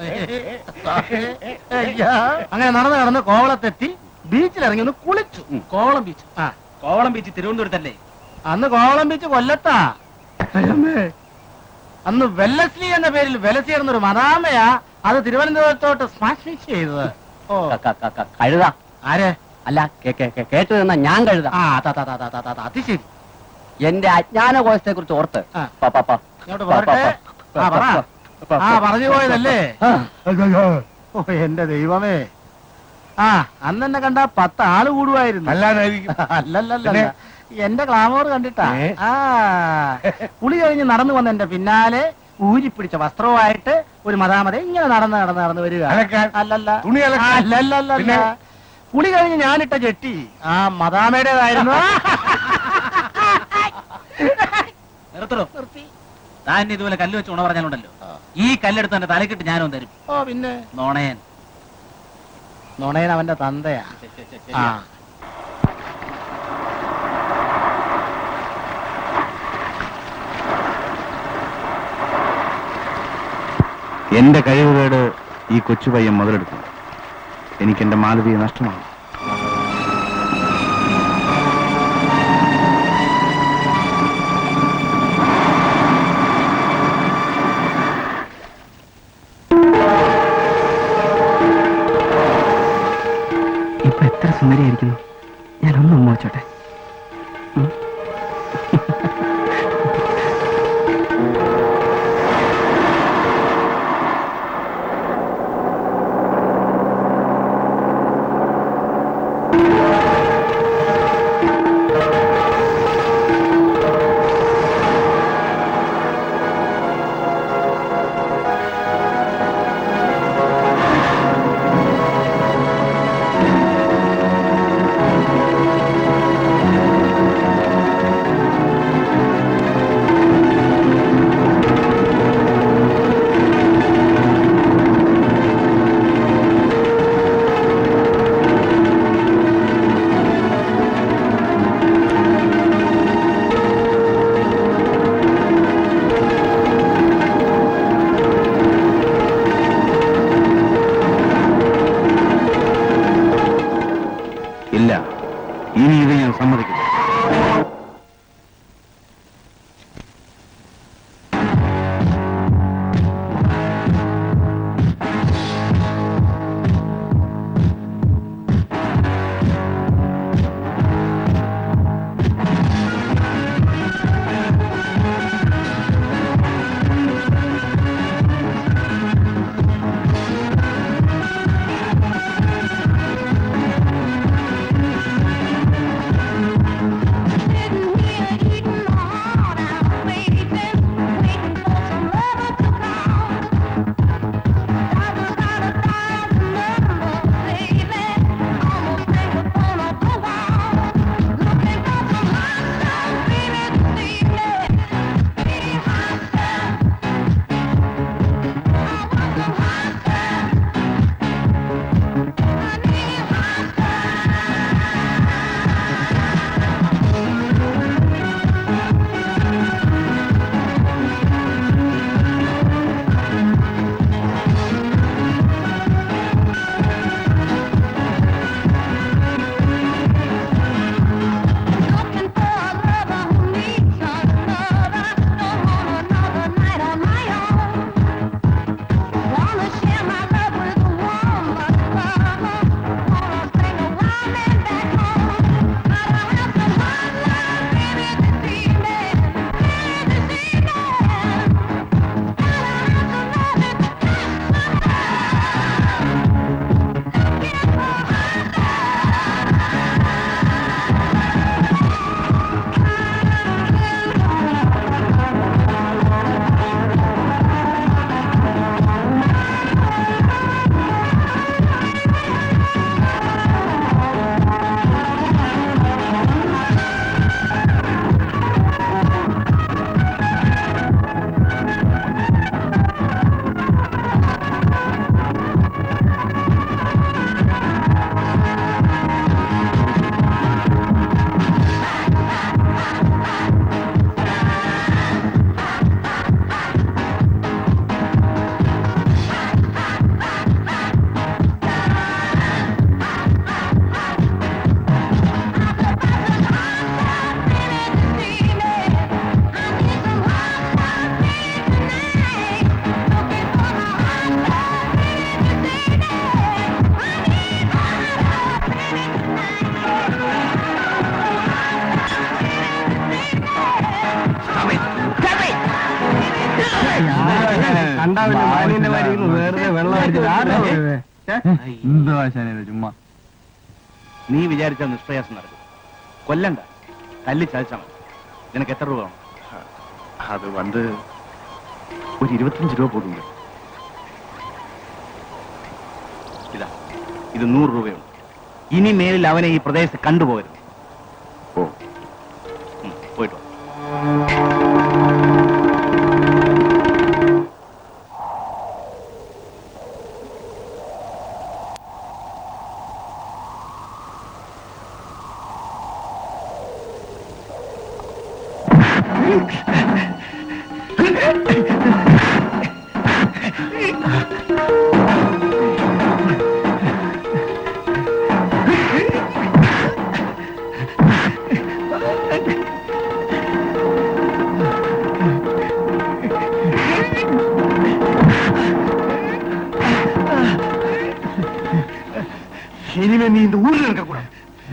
അയ്യാ. അങ്ങനെ നടന്ന് നടന്ന് കോവളത്തെത്തി ബീച്ചിൽ ഇറങ്ങി ഒന്ന് കുളിച്ചു കോവളം ബീച്ച് ആ കോവളം ബീച്ച് തിരുവനന്തപുരത്തല്ലേ അന്ന് കോവളം ബീച്ച് കൊല്ലത്താ അയ്യമ്മേ. അന്ന് വെല്ലസ്ലി എന്ന പേരിൽ വെലസി എന്നൊരു മദാമയാ അത് തിരുവനന്തപുരത്തോട്ട് സ്മാഷ് മിക്സ് ചെയ്തത് ഓ കഴുത ആരെ അല്ല കേട്ടു നിന്ന ഞാൻ കഴുത ആ താ താ താ താ താ, താ താ അത് ശരി എന്റെ അജ്ഞാന കോശത്തെ കുറിച്ച് ഓർത്ത് ആ. പ, പ, പ. ഇങ്ങോട്ട് പോരട്ടെ ആ പറ ആ പറഞ്ഞു പോയതല്ലേ ഓ എന്റെ ദൈവമേ ആ അന്ന് എന്നെ കണ്ട പത്ത് ആള് കൂടുമായിരുന്നു അല്ലാതായിരിക്കും അല്ലല്ലല്ല പിന്നെ? എന്റെ ക്ലാമോർ കണ്ടിട്ടാ ഏ? ആ കുളി കഴിഞ്ഞ് നടന്നു വന്ന എന്റെ പിന്നാലെ ഊരിപ്പിടിച്ച വസ്ത്രവുമായിട്ട് ഒരു മതാമത ഇങ്ങനെ നടന്ന് നടന്ന് നടന്ന് വരിക അലക്കാൻ? അല്ലല്ല തുണി അലക്കാൻ? അല്ലല്ലല്ല പിന്നെ? കുളി കഴിഞ്ഞ് ഞാനിട്ട ചെട്ടി ആ മദാമയുടേതായിരുന്നു നിർത്തണോ താൻ ഇതുപോലെ കല്ല് വെച്ച് ഉണ പറഞ്ഞാലുണ്ടല്ലോ ഈ കല്ലെടുത്ത് എന്റെ തലക്കിട്ട് ഞാനും തരും ഓ പിന്നെ നോണയൻ നുണയൻ അവന്റെ തന്തയാ ആ എന്റെ കഴിവുകേട് ഈ കൊച്ചു പയ്യൻ മുതലെടുക്കും എനിക്ക് എന്റെ മാലതിയെ നഷ്ടമാണ് ഇപ്പൊ എത്ര സുന്ദരിയായിരിക്കുന്നു ഞാൻ ഒന്ന് ഉമ്മ വെച്ചോട്ടെ ഉം. ഇല്ല ഇനി ഇത് ഞാൻ സമ്മതിക്കില്ല ആ കണ്ടാവില്ല മാലിന്റെ വരിയിൽ വെറുതെ വെള്ളം അടിച്ചിട്ട് ആരാ പോയത്? എന്തോ ആശാനെ ചുമ്മാ നീ വിചാരിച്ചാൽ നിഷ്പ്രയാസം നടക്കും കൊല്ലണ്ട തല്ലി ചതിച്ചാൽ മതി നിനക്ക് എത്ര രൂപ വേണം അത് വന്ന് ഒരു ഇരുപത്തഞ്ച് രൂപ പോകുന്നുണ്ട് ഇതാ ഇത് നൂറ് രൂപയുണ്ട് ഇനി മേലിൽ അവനെ ഈ പ്രദേശത്ത് കണ്ടുപോകരുത് ഓ ഉം, പോയിട്ട് വാ. இனிமே நீ இந்த ஊர்ல இருக்க கூடாது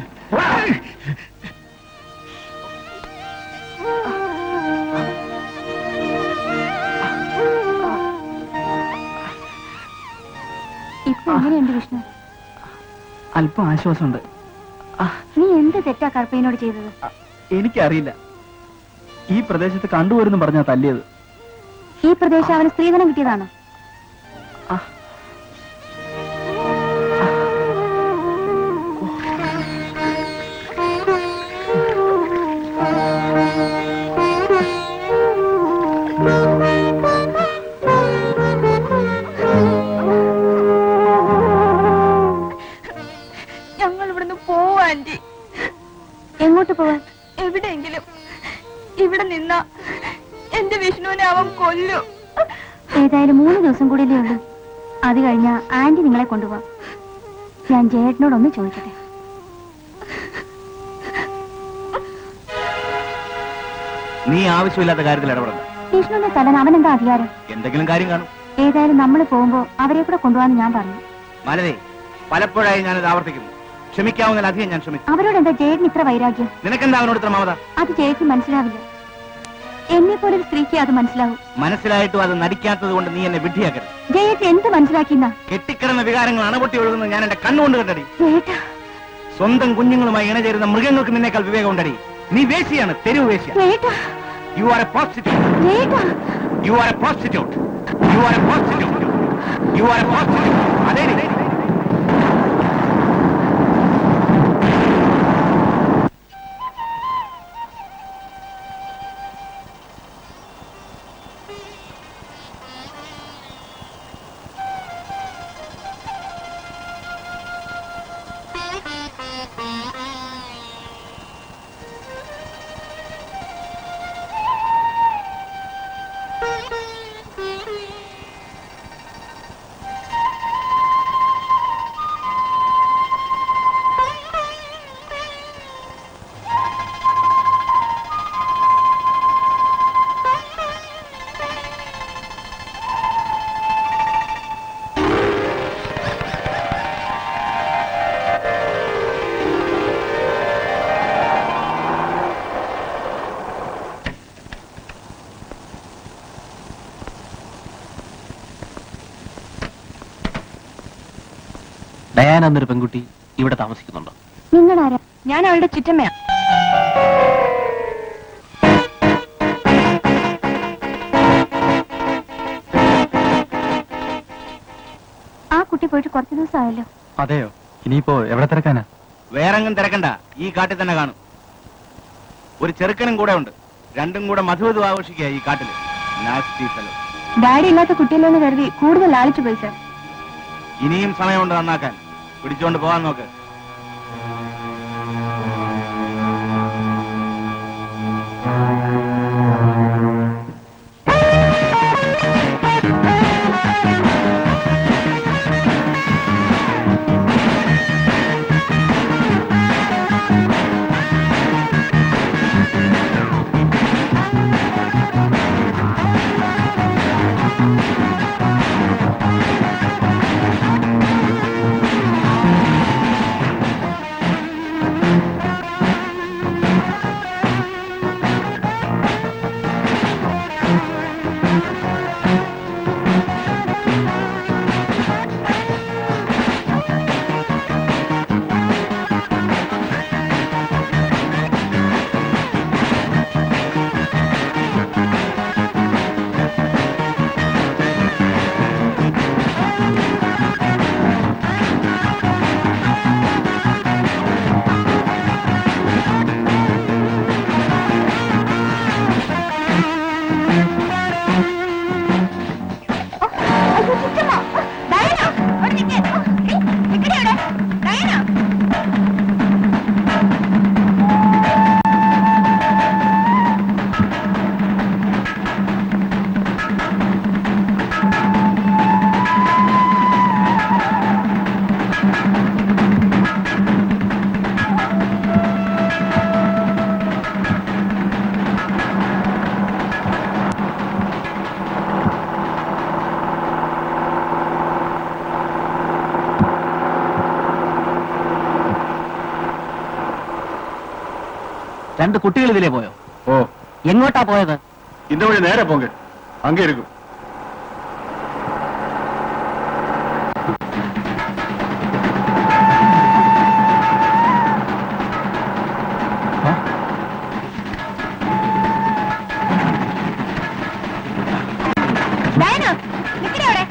ഇപ്പൊ എങ്ങനെയുണ്ട് വിഷ്ണു അല്പം ആശ്വാസമുണ്ട് നീ എന്ത് തെറ്റാ കറുപ്പയ്യനോട് ചെയ്തത് എനിക്കറിയില്ല ഈ പ്രദേശത്ത് കണ്ടുപോരെന്ന് പറഞ്ഞാ തല്ലിയത് ഈ പ്രദേശം അവന് സ്ത്രീധനം കിട്ടിയതാണോ ഞങ്ങൾ ഇവിടുന്ന് പോവാ ആന്റി എങ്ങോട്ട് പോവാൻ എവിടെയെങ്കിലും ഇവിടെ നിന്ന എന്റെ വിഷ്ണുവിനെ അവൻ കൊല്ലും ഏതായാലും മൂന്ന് ദിവസം കൂടിയല്ലേ ഉള്ളൂ അത് കഴിഞ്ഞ ആന്റി നിങ്ങളെ കൊണ്ടുപോവാം ഞാൻ ജയേട്ടനോടൊന്ന് ചോദിക്കട്ടെ നീ ആവശ്യമില്ലാത്ത കാര്യത്തിൽ ഇടപെടണ്ട വിഷ്ണുവിനെ തല്ലാൻ അവനെന്താ അധികാരം എന്തെങ്കിലും കാര്യം കാണും ഏതായാലും നമ്മൾ പോകുമ്പോ അവരെ കൂടെ കൊണ്ടുപോകാന്ന് ഞാൻ പറഞ്ഞു മലരെ പലപ്പോഴായി ഞാനിത് ആവർത്തിക്കുന്നു ക്ഷമിക്കാവുന്നതിലധികം ഞാൻ ശ്രമിക്കും അവരോട് എന്താ ജയേട്ടന് ഇത്ര വൈരാഗ്യം നിനക്കെന്താ അവനോട് ഇത്ര മമത അത് ജയക്ക് മനസ്സിലാവില്ല എന്നെ പോലെ ഒരു സ്ത്രീക്ക് അത് മനസ്സിലാവും മനസ്സിലായിട്ടും അത് നടിക്കാത്തത് കൊണ്ട് നീ എന്നെ വിഡ്ഢിയാക്കരുത് ജയേട്ട് എന്ത് മനസ്സിലാക്കിന്ന കെട്ടിക്കിടന്ന വികാരങ്ങൾ അണപൊട്ടി ഒഴുകുന്നത് ഞാൻ എന്റെ കണ്ണുകൊണ്ട് കണ്ടടി ജയേട്ടാ സ്വന്തം കുഞ്ഞുങ്ങളുമായി ഇണചേരുന്ന മൃഗങ്ങൾക്ക് നിന്നേക്കാൾ വിവേകം ഉണ്ടടി നീ വേശിയാണ് തെരുവ് വേശിയ ജയേട്ടാ യു ആർ എ പ്രോസ്റ്റിറ്റ്യൂട്ട് ജയേട്ടാ you are a prostitute you are a prostitute you are a prostitute അതേ ഡയാന എന്നൊരു പെൺകുട്ടി ഇവിടെ താമസിക്കുന്നുണ്ടോ നിങ്ങളാരാ ഞാൻ അവളുടെ ചുറ്റമ്മയാ ആ കുട്ടി പോയിട്ട് കുറച്ച് ദിവസമായല്ലോ അതെയോ ഇനിയിപ്പോ എവിടെ തിരക്കാനാ വേറെങ്ങും തിരക്കണ്ട ഈ കാട്ടിൽ തന്നെ കാണും ഒരു ചെറുക്കനും കൂടെ ഉണ്ട് രണ്ടും കൂടെ മധുവധു ആഘോഷിക്കുക ഈ കാട്ടില് നാസ്റ്റി ഫെലോ ഡാഡി ഇല്ലാത്ത കുട്ടിയല്ലോ എന്ന് കരുതി കൂടുതൽ ലാളിച്ചു പോയി സാർ ഇനിയും സമയമുണ്ട് നന്നാക്കാൻ പിടിച്ചോണ്ട് പോകാൻ നോക്ക് ആ രണ്ട് കുട്ടികൾ ഇതിലേ പോയോ ഓ എങ്ങോട്ടാ പോയത് இந்த வழி நேரா போங்க அங்க இருக்கும் ഡയന നിക്കടെ അവിടെ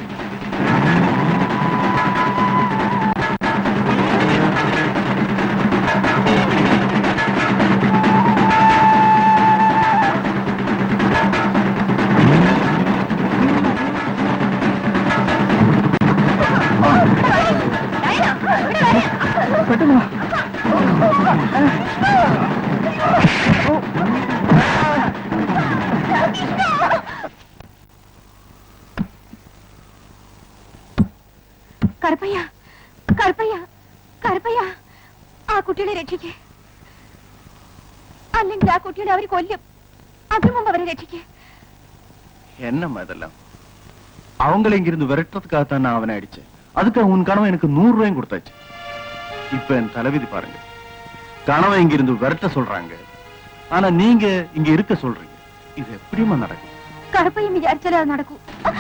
കറുപ്പയ്യ കറുപ്പയ്യ കറുപ്പയ്യ ആ കുട്ടികളെ രക്ഷിക്ക് അല്ലെങ്കിൽ ആ കുട്ടികളെ അവർ കൊല്ലും അതിനു മുമ്പ് അവരെ രക്ഷിക്ക് என்னம்மா இதெல்லாம் அவங்கள இங்கிருந்து விரட்டுறதுக்காக தான் நான் அவனை அடிச்சேன் அதுக்காக உன் கணவன் எனக்கு நூறு ரூபாயும் கொடுத்தாச்சு இப்ப என் தலைவிதி பாருங்க கணவன் இங்கிருந்து விரட்ட சொல்றாங்க ஆனா நீங்க இங்க இருக்க சொல்றீங்க இது எப்படிமா நடக்கும் കറുപ്പയ്യം വിചാരിച്ചാലേ അത് നടക്കൂ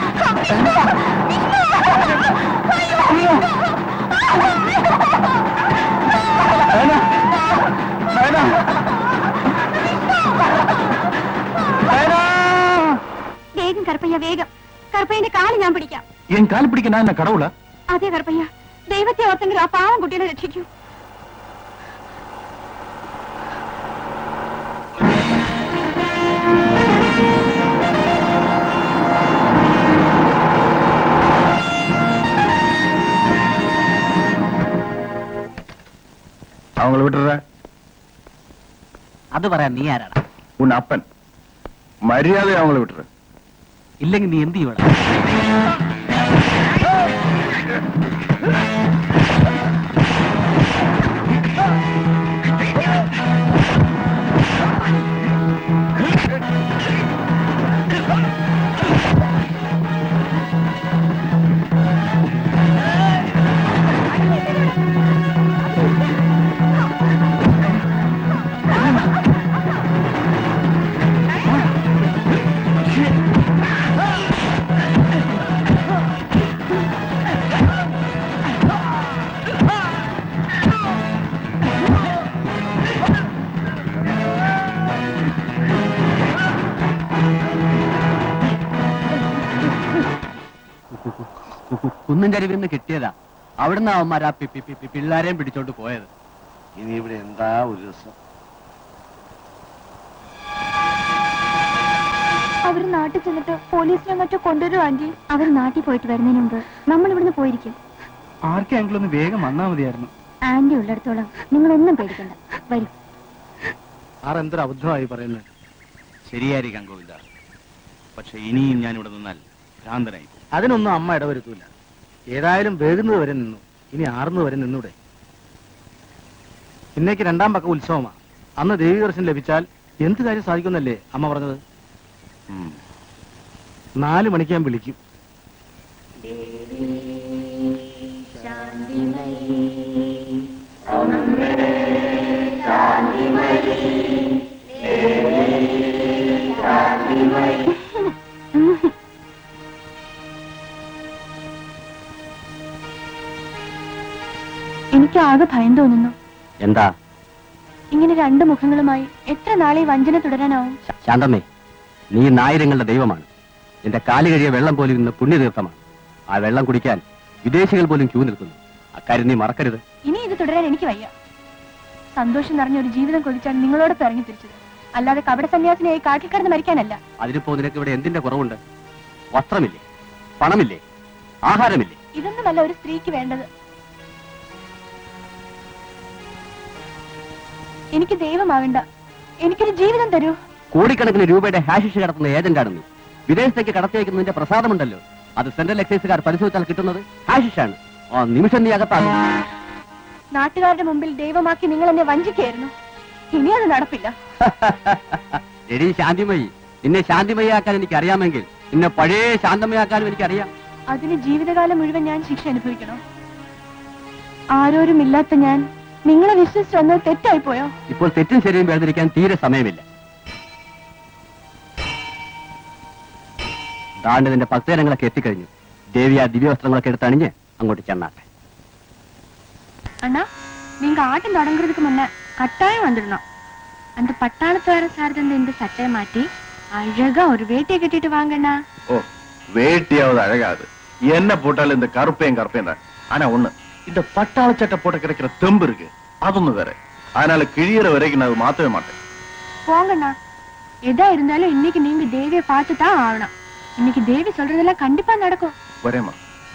വേഗം കറുപ്പയ്യ വേഗം കറുപ്പയ്യന്റെ കാല് ഞാൻ പിടിക്കാം என் கால் பிடிக்க நான் என்ன கடவுளா അതെ കറുപ്പയ്യ ദൈവത്തെ ഓർത്തെങ്കിലും ആ പാവം കുട്ടികളെ രക്ഷിക്കൂ அவங்கள விட்டுற അത് പറയാൻ നീ ആരാടാ உன் அப்பன் மரியாதை அவங்கள விட்டுற ഇല്ലെങ്കിൽ നീ എന്ത് ചെയ്യണം കുന്നും ചരിവിൽ നിന്ന് കിട്ടിയതാ അവിടുന്ന് അവന്മാർ ആ പി- പി- പി- പി- പിള്ളാരെയും പിടിച്ചോണ്ട് പോയത് ഇനി ഇവിടെ എന്താ ഒരു രസം അവർ നാട്ടിൽ ചെന്നിട്ട് പോലീസിനെ മറ്റോ കൊണ്ടുവരും ആന്റി അവർ നാട്ടിൽ പോയിട്ട് വരുന്നതിന് മുമ്പ് നമ്മൾ ഇവിടുന്ന് പോയിരിക്കും ആർക്കെങ്കിലും ഒന്ന് വേഗം വന്നാ മതിയായിരുന്നു ആന്റി ഉള്ളിടത്തോളം നിങ്ങളൊന്നും പേടിക്കണ്ട വരും ആരെന്തൊരു അബദ്ധമായി പറയുന്നത് ശരിയായിരിക്കാം ഗോവിന്ദ പക്ഷെ ഇനിയും ഞാൻ ഇവിടെ നിന്നാൽ ഭ്രാന്തനായി പോകും. അതിനൊന്നും അമ്മ ഇടവരുത്തൂല ഏതായാലും വേകുന്നത് വരെ നിന്നു ഇനി ആറുന്നത് വരെ നിന്നൂടെ ഇന്നേക്ക് രണ്ടാം പക്ക ഉത്സവമാ അന്ന് ദേവി ദർശനം ലഭിച്ചാൽ എന്ത് കാര്യം സാധിക്കുന്നല്ലേ അമ്മ പറഞ്ഞത് ഉം. നാല് മണിക്ക് ഞാൻ വിളിക്കും എനിക്ക് ആകെ ഭയം തോന്നുന്നു എന്താ ഇങ്ങനെ രണ്ട് മുഖങ്ങളുമായി എത്ര നാളെ ഈ വഞ്ചന തുടരാനാവും ശാന്തമ്മേ നീ നായിരങ്ങളുടെ ദൈവമാണ് നിന്റെ കാല് കഴിയ വെള്ളം പോലും ഇന്ന് പുണ്യതീർത്ഥമാണ് ആ വെള്ളം കുടിക്കാൻ വിദേശികൾ പോലും ക്യൂ നിൽക്കുന്നു അക്കാര്യം നീ മറക്കരുത് ഇനി ഇത് തുടരാൻ എനിക്ക് വയ്യ സന്തോഷം നിറഞ്ഞ ഒരു ജീവിതം കൊതിച്ചാണ് നിങ്ങളോടൊപ്പം ഇറങ്ങി തിരിച്ചത് അല്ലാതെ കപട സന്യാസിനായി കാട്ടിൽ കിടന്ന് മരിക്കാനല്ല അതിനിപ്പോ നിനക്ക് ഇവിടെ എന്തിന്റെ കുറവുണ്ട് വസ്ത്രമില്ലേ പണമില്ലേ ആഹാരമില്ലേ ഇതൊന്നുമല്ല ഒരു സ്ത്രീക്ക് വേണ്ടത് എനിക്ക് ദൈവമാകണ്ട എനിക്കൊരു ജീവിതം തരൂ കോടിക്കണക്കിന് രൂപയുടെ ഹാഷിഷ് കടത്തുന്ന ഏജന്റാണ് നീ വിദേശത്തേക്ക് കടത്തിയേക്കുന്നതിന്റെ പ്രസാദമുണ്ടല്ലോ അത് സെൻട്രൽ എക്സൈസുകാർ പരിശോധിച്ചാൽ കിട്ടുന്നത് ഹാഷിഷാണ് ആ നിമിഷം നീ അകത്താകും നാട്ടുകാരുടെ മുമ്പിൽ ദൈവമാക്കി നിങ്ങൾ എന്നെ വഞ്ചിക്കായിരുന്നു ഇനി അത് നടപ്പില്ല എടി ശാന്തിമയി നിന്നെ ശാന്തിമയാക്കാൻ എനിക്ക് അറിയാമെങ്കിൽ നിന്നെ പഴയ ശാന്തമയാക്കാനും എനിക്കറിയാം അതിന് ജീവിതകാലം മുഴുവൻ ഞാൻ ശിക്ഷ അനുഭവിക്കണം ആരോരുമില്ലാത്ത ഞാൻ നിങ്ങളെ വിശ്വസിച്ച് വന്നത് തെറ്റായി പോയോ ഇപ്പോൾ തെറ്റും ശരിയും വേർതിരിക്കാൻ തീരെ സമയമില്ല ദാണ്ടതിന്റെ ഭക്തജനങ്ങളൊക്കെ എത്തിക്കഴിഞ്ഞു ദേവി ആ ദിവ്യവസ്ത്രങ്ങളൊക്കെ എടുത്തണിഞ്ഞ് അങ്ങോട്ട് ചെന്നാട്ടെ அண்ணா நீங்க ஆட்டம் தொடங்குறதுக்கு முன்ன கட்டாயம் வந்துடணும் அந்த பட்டாளத்துவார சார் தந்த இந்த சட்டையை மாட்டி அழகா ஒரு வேட்டியை கட்டிட்டு வாங்கண்ணா ஓ வேட்டியாவது அழகாது என்ன போட்டாலும் இந்த கருப்பையும் கருப்பையும் தான் ஆனா ஒண்ணு இந்த பட்டாள சட்டை போட்டு கிடைக்கிற தெம்பு இருக்கு அது ஒண்ணு வேற அதனால கிழியற வரைக்கும் நான் அதை மாத்தவே மாட்டேன் போங்கண்ணா எதா இருந்தாலும் இன்னைக்கு நீங்க தேவியை பார்த்து தான் ஆகணும் இன்னைக்கு தேவி சொல்றதெல்லாம் கண்டிப்பா நடக்கும் வரேம்மா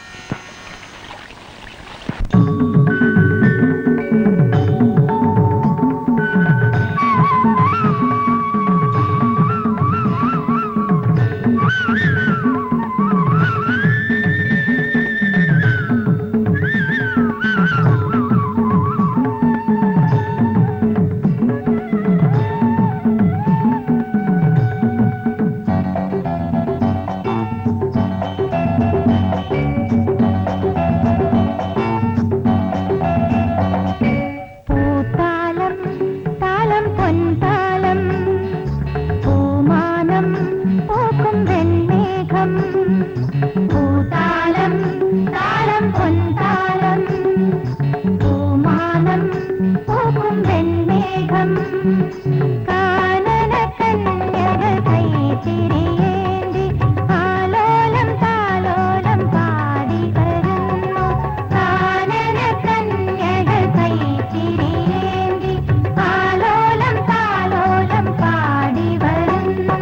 പൂത്താലം താലം പൊൻതാലം പൂമാനം പൂക്കും വെൺമേഘം പൂതാലം താലം പൊൻതാലം പൂമാനം പൂക്കും വെൺമേഘം കാനന കന്യകൾ കൈത്തിരിയേന്തി ആലോലം താലോലം പാടി വരുന്നു കാനന കന്യകൾ കൈത്തിരിയേന്തി ആലോലം താലോലം പാടി വരുന്നു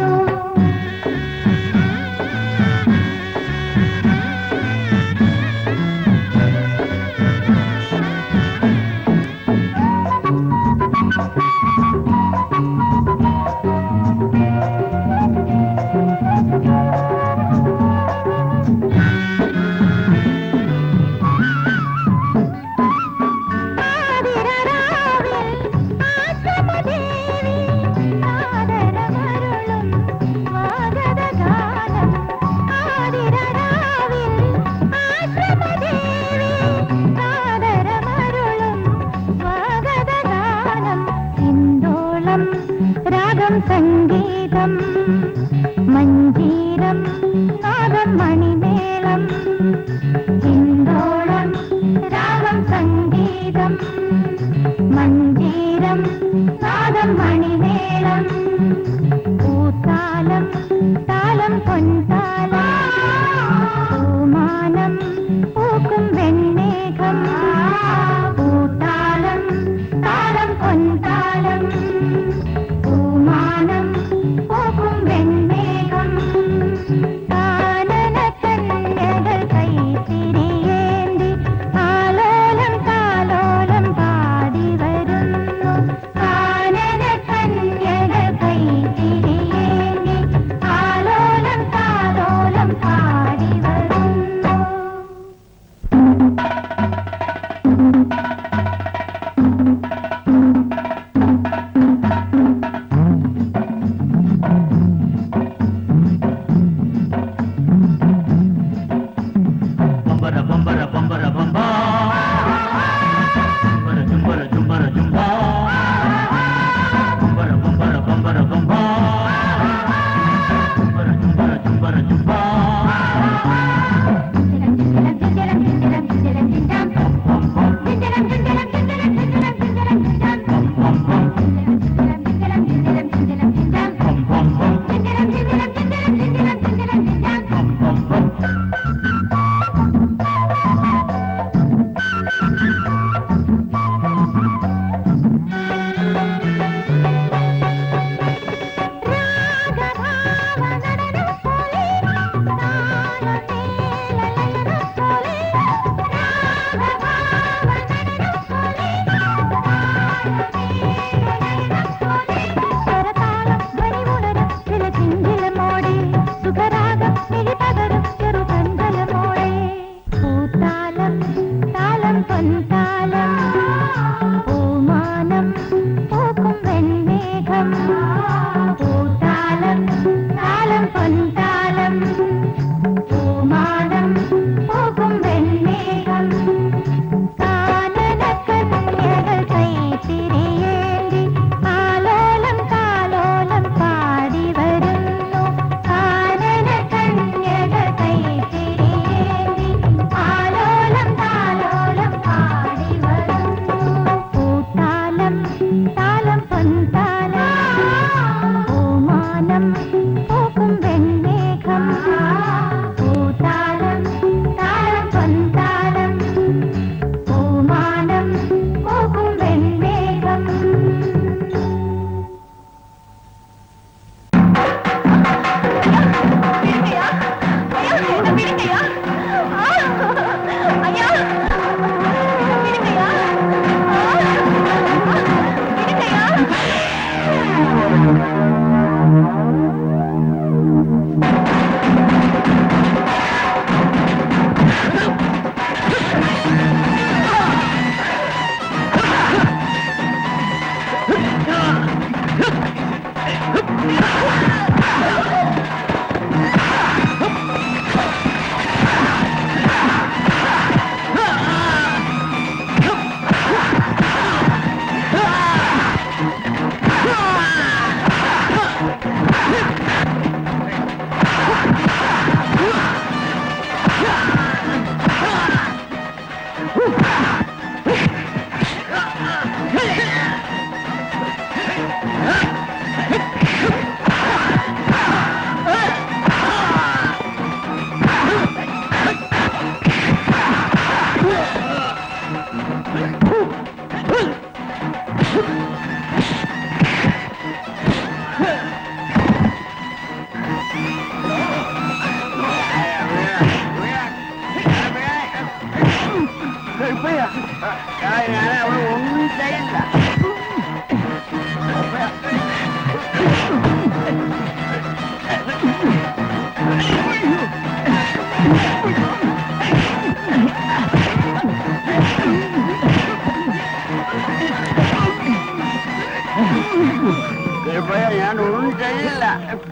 രാഗം സംഗീതം മഞ്ജീരം നാദം മണിമേളം ഹിന്ദോളം രാഗം സംഗീതം മഞ്ജീരം നാദം മണിമേളം പൂത്താലം താലം പൊൻതാലം പൂമാനം പൂക്കും വെണ്ണേഘം പൂത്താലം താലം പൊൻതാലം പൂമാനം പൂക്കും വെണ്ണേഘം കാനന കന്യകൾ കൈത്തിരിയേന്തി ആലോലം താലോലം പാടി വരുന്നു കാനന കന്യകൾ കൈത്തിരിയേന്തി ആലോലം താലോലം പാടി വരുന്നു ಬಂಬರ ಬಂಬರ ಬಂಬರ ಬಂಬ ಜುಂಬರ ಜುಂಬರ ಜುಂಬರ ಜುಂಬ ಬಂಬರ ಬಂಬರ ಬಂಬರ ಬಂಬ ಜುಂಬರ ಜುಂಬರ ಜುಂಬರ ಜುಂಬ പൂത്താലം താലം പൊൻതാലം പൂമാനം പൂക്കും വെൺമേഘം പൂത്താലം താലം പൊൻതാലം പൂമാനം പൂക്കും വെൺമേഘം കാനന കന്യകൾ കൈ പോയാൽ ഞാൻ ഒന്നും ചെയ്യില്ല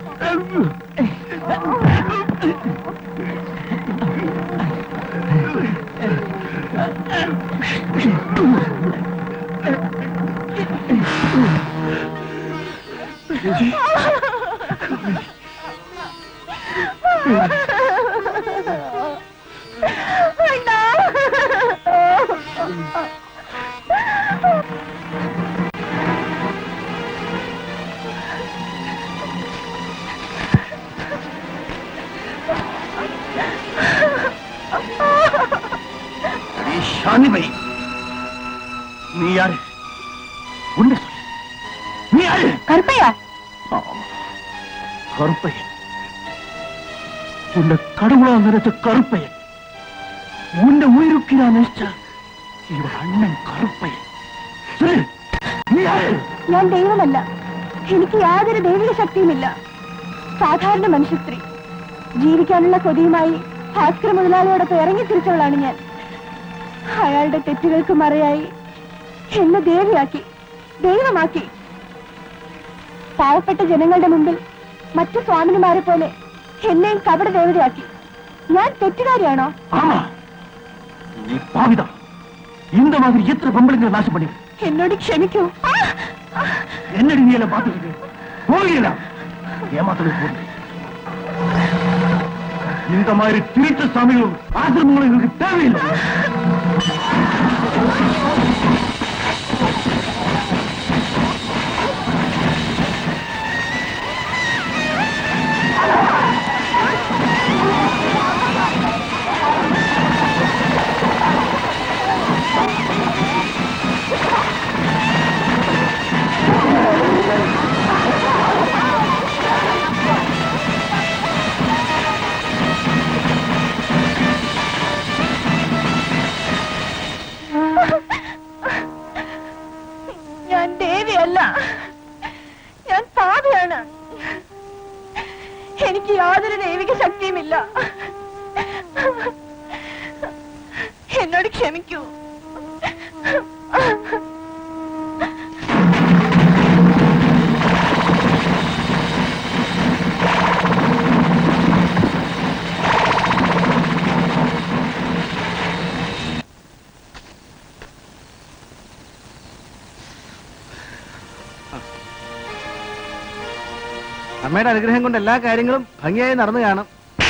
அடே ஷானிமை நீ யாரு உன்னை சொல்லு நீ யாரு கருப்பையா ஆமா கருப்பையன் உன்னை கடவுளா நினைச்ச கருப்பையன் உன்னை உயிருக்கு நான் நினைச்ச இவன் அண்ணன் கருப்பையன் சொல்லு நீ யாரு ഞാൻ ദൈവമല്ല എനിക്ക് യാതൊരു ദൈവിക ശക്തിയുമില്ല സാധാരണ മനുഷ്യ സ്ത്രീ ജീവിക്കാനുള്ള കൊതിയുമായി ഭാസ്കര മുതലാളിയോടൊപ്പം ഇറങ്ങി തിരിച്ചവളാണ് ഞാൻ അയാളുടെ തെറ്റുകൾക്ക് മറയായി എന്നെ ദേവിയാക്കി ദൈവമാക്കി പാവപ്പെട്ട ജനങ്ങളുടെ മുമ്പിൽ മറ്റു സ്വാമിനിമാരെ പോലെ എന്നെയും കപട ദേവതയാക്കി ഞാൻ തെറ്റുകാരിയാണോ ஆமா நீ பாவிதான் இந்த மாதிரி எத்தனை பொம்பளைங்களை நாசம் பண்ணி എന്നോട് ക്ഷമിക്കൂ என்னடி நீ எல்லாம் பாத்துக்கிட்டு போகல ஏமாத்தலுக்கு போகுது இந்த மாதிரி திருட்டு சாமிகளும் ஆசிரமங்களும் எங்களுக்கு தேவையில்லை ഞാൻ ദേവിയല്ല ഞാൻ പാപിയാണ് എനിക്ക് യാതൊരു ദൈവിക ശക്തിയുമില്ല എന്നോട് ക്ഷമിക്കൂ അമ്മയുടെ അനുഗ്രഹം കൊണ്ട് എല്ലാ കാര്യങ്ങളും ഭംഗിയായി നടന്നു കാണും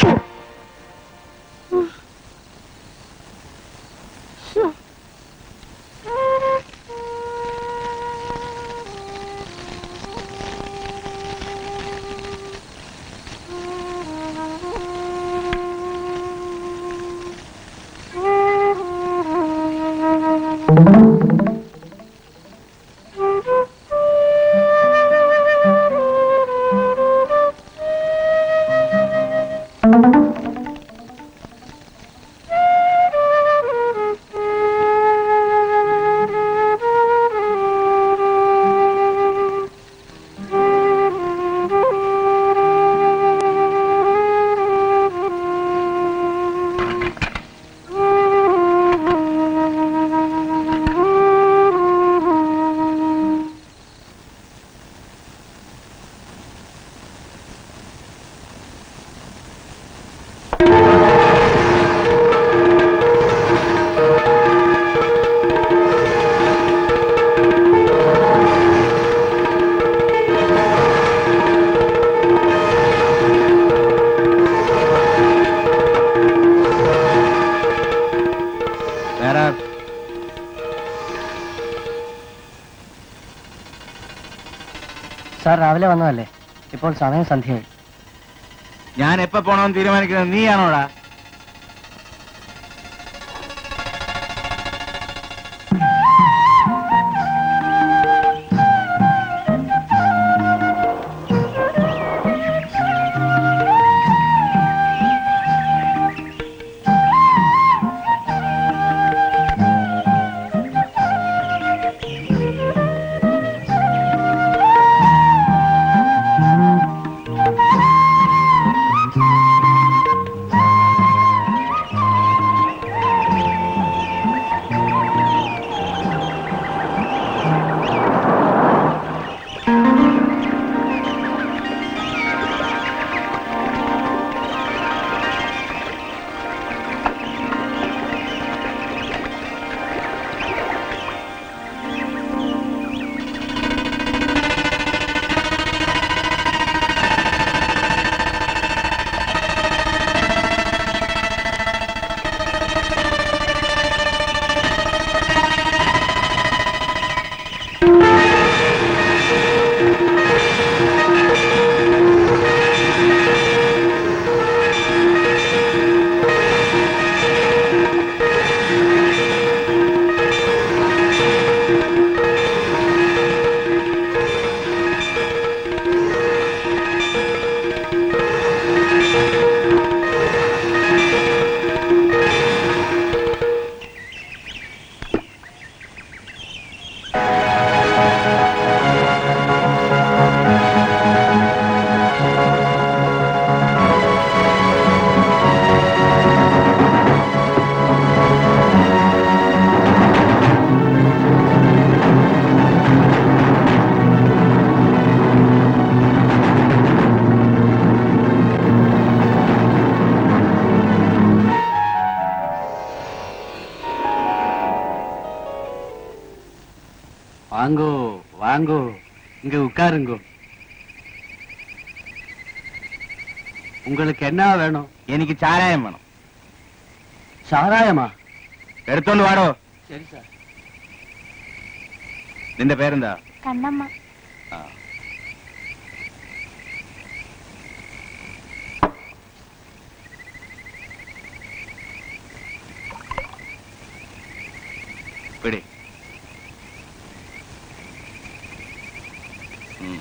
വേറെ സാർ രാവിലെ വന്നതല്ലേ ഇപ്പോൾ സമയം സന്ധ്യയായി ഞാൻ എപ്പോ പോണമെന്ന് തീരുമാനിക്കുന്നത് നീയാണോടാ ആ வாங்கோ வாங்கோ இங்க உட்காருங்கோ உங்களுக்கு என்ன வேணும் എനിക്ക് ചാരായം വേണം சாராயமா എടുത്തോണ്ട് വാടോ சரி சார் നിന്റെ പേരെന്താ കണ്ണമ്മ പിടി ഉം.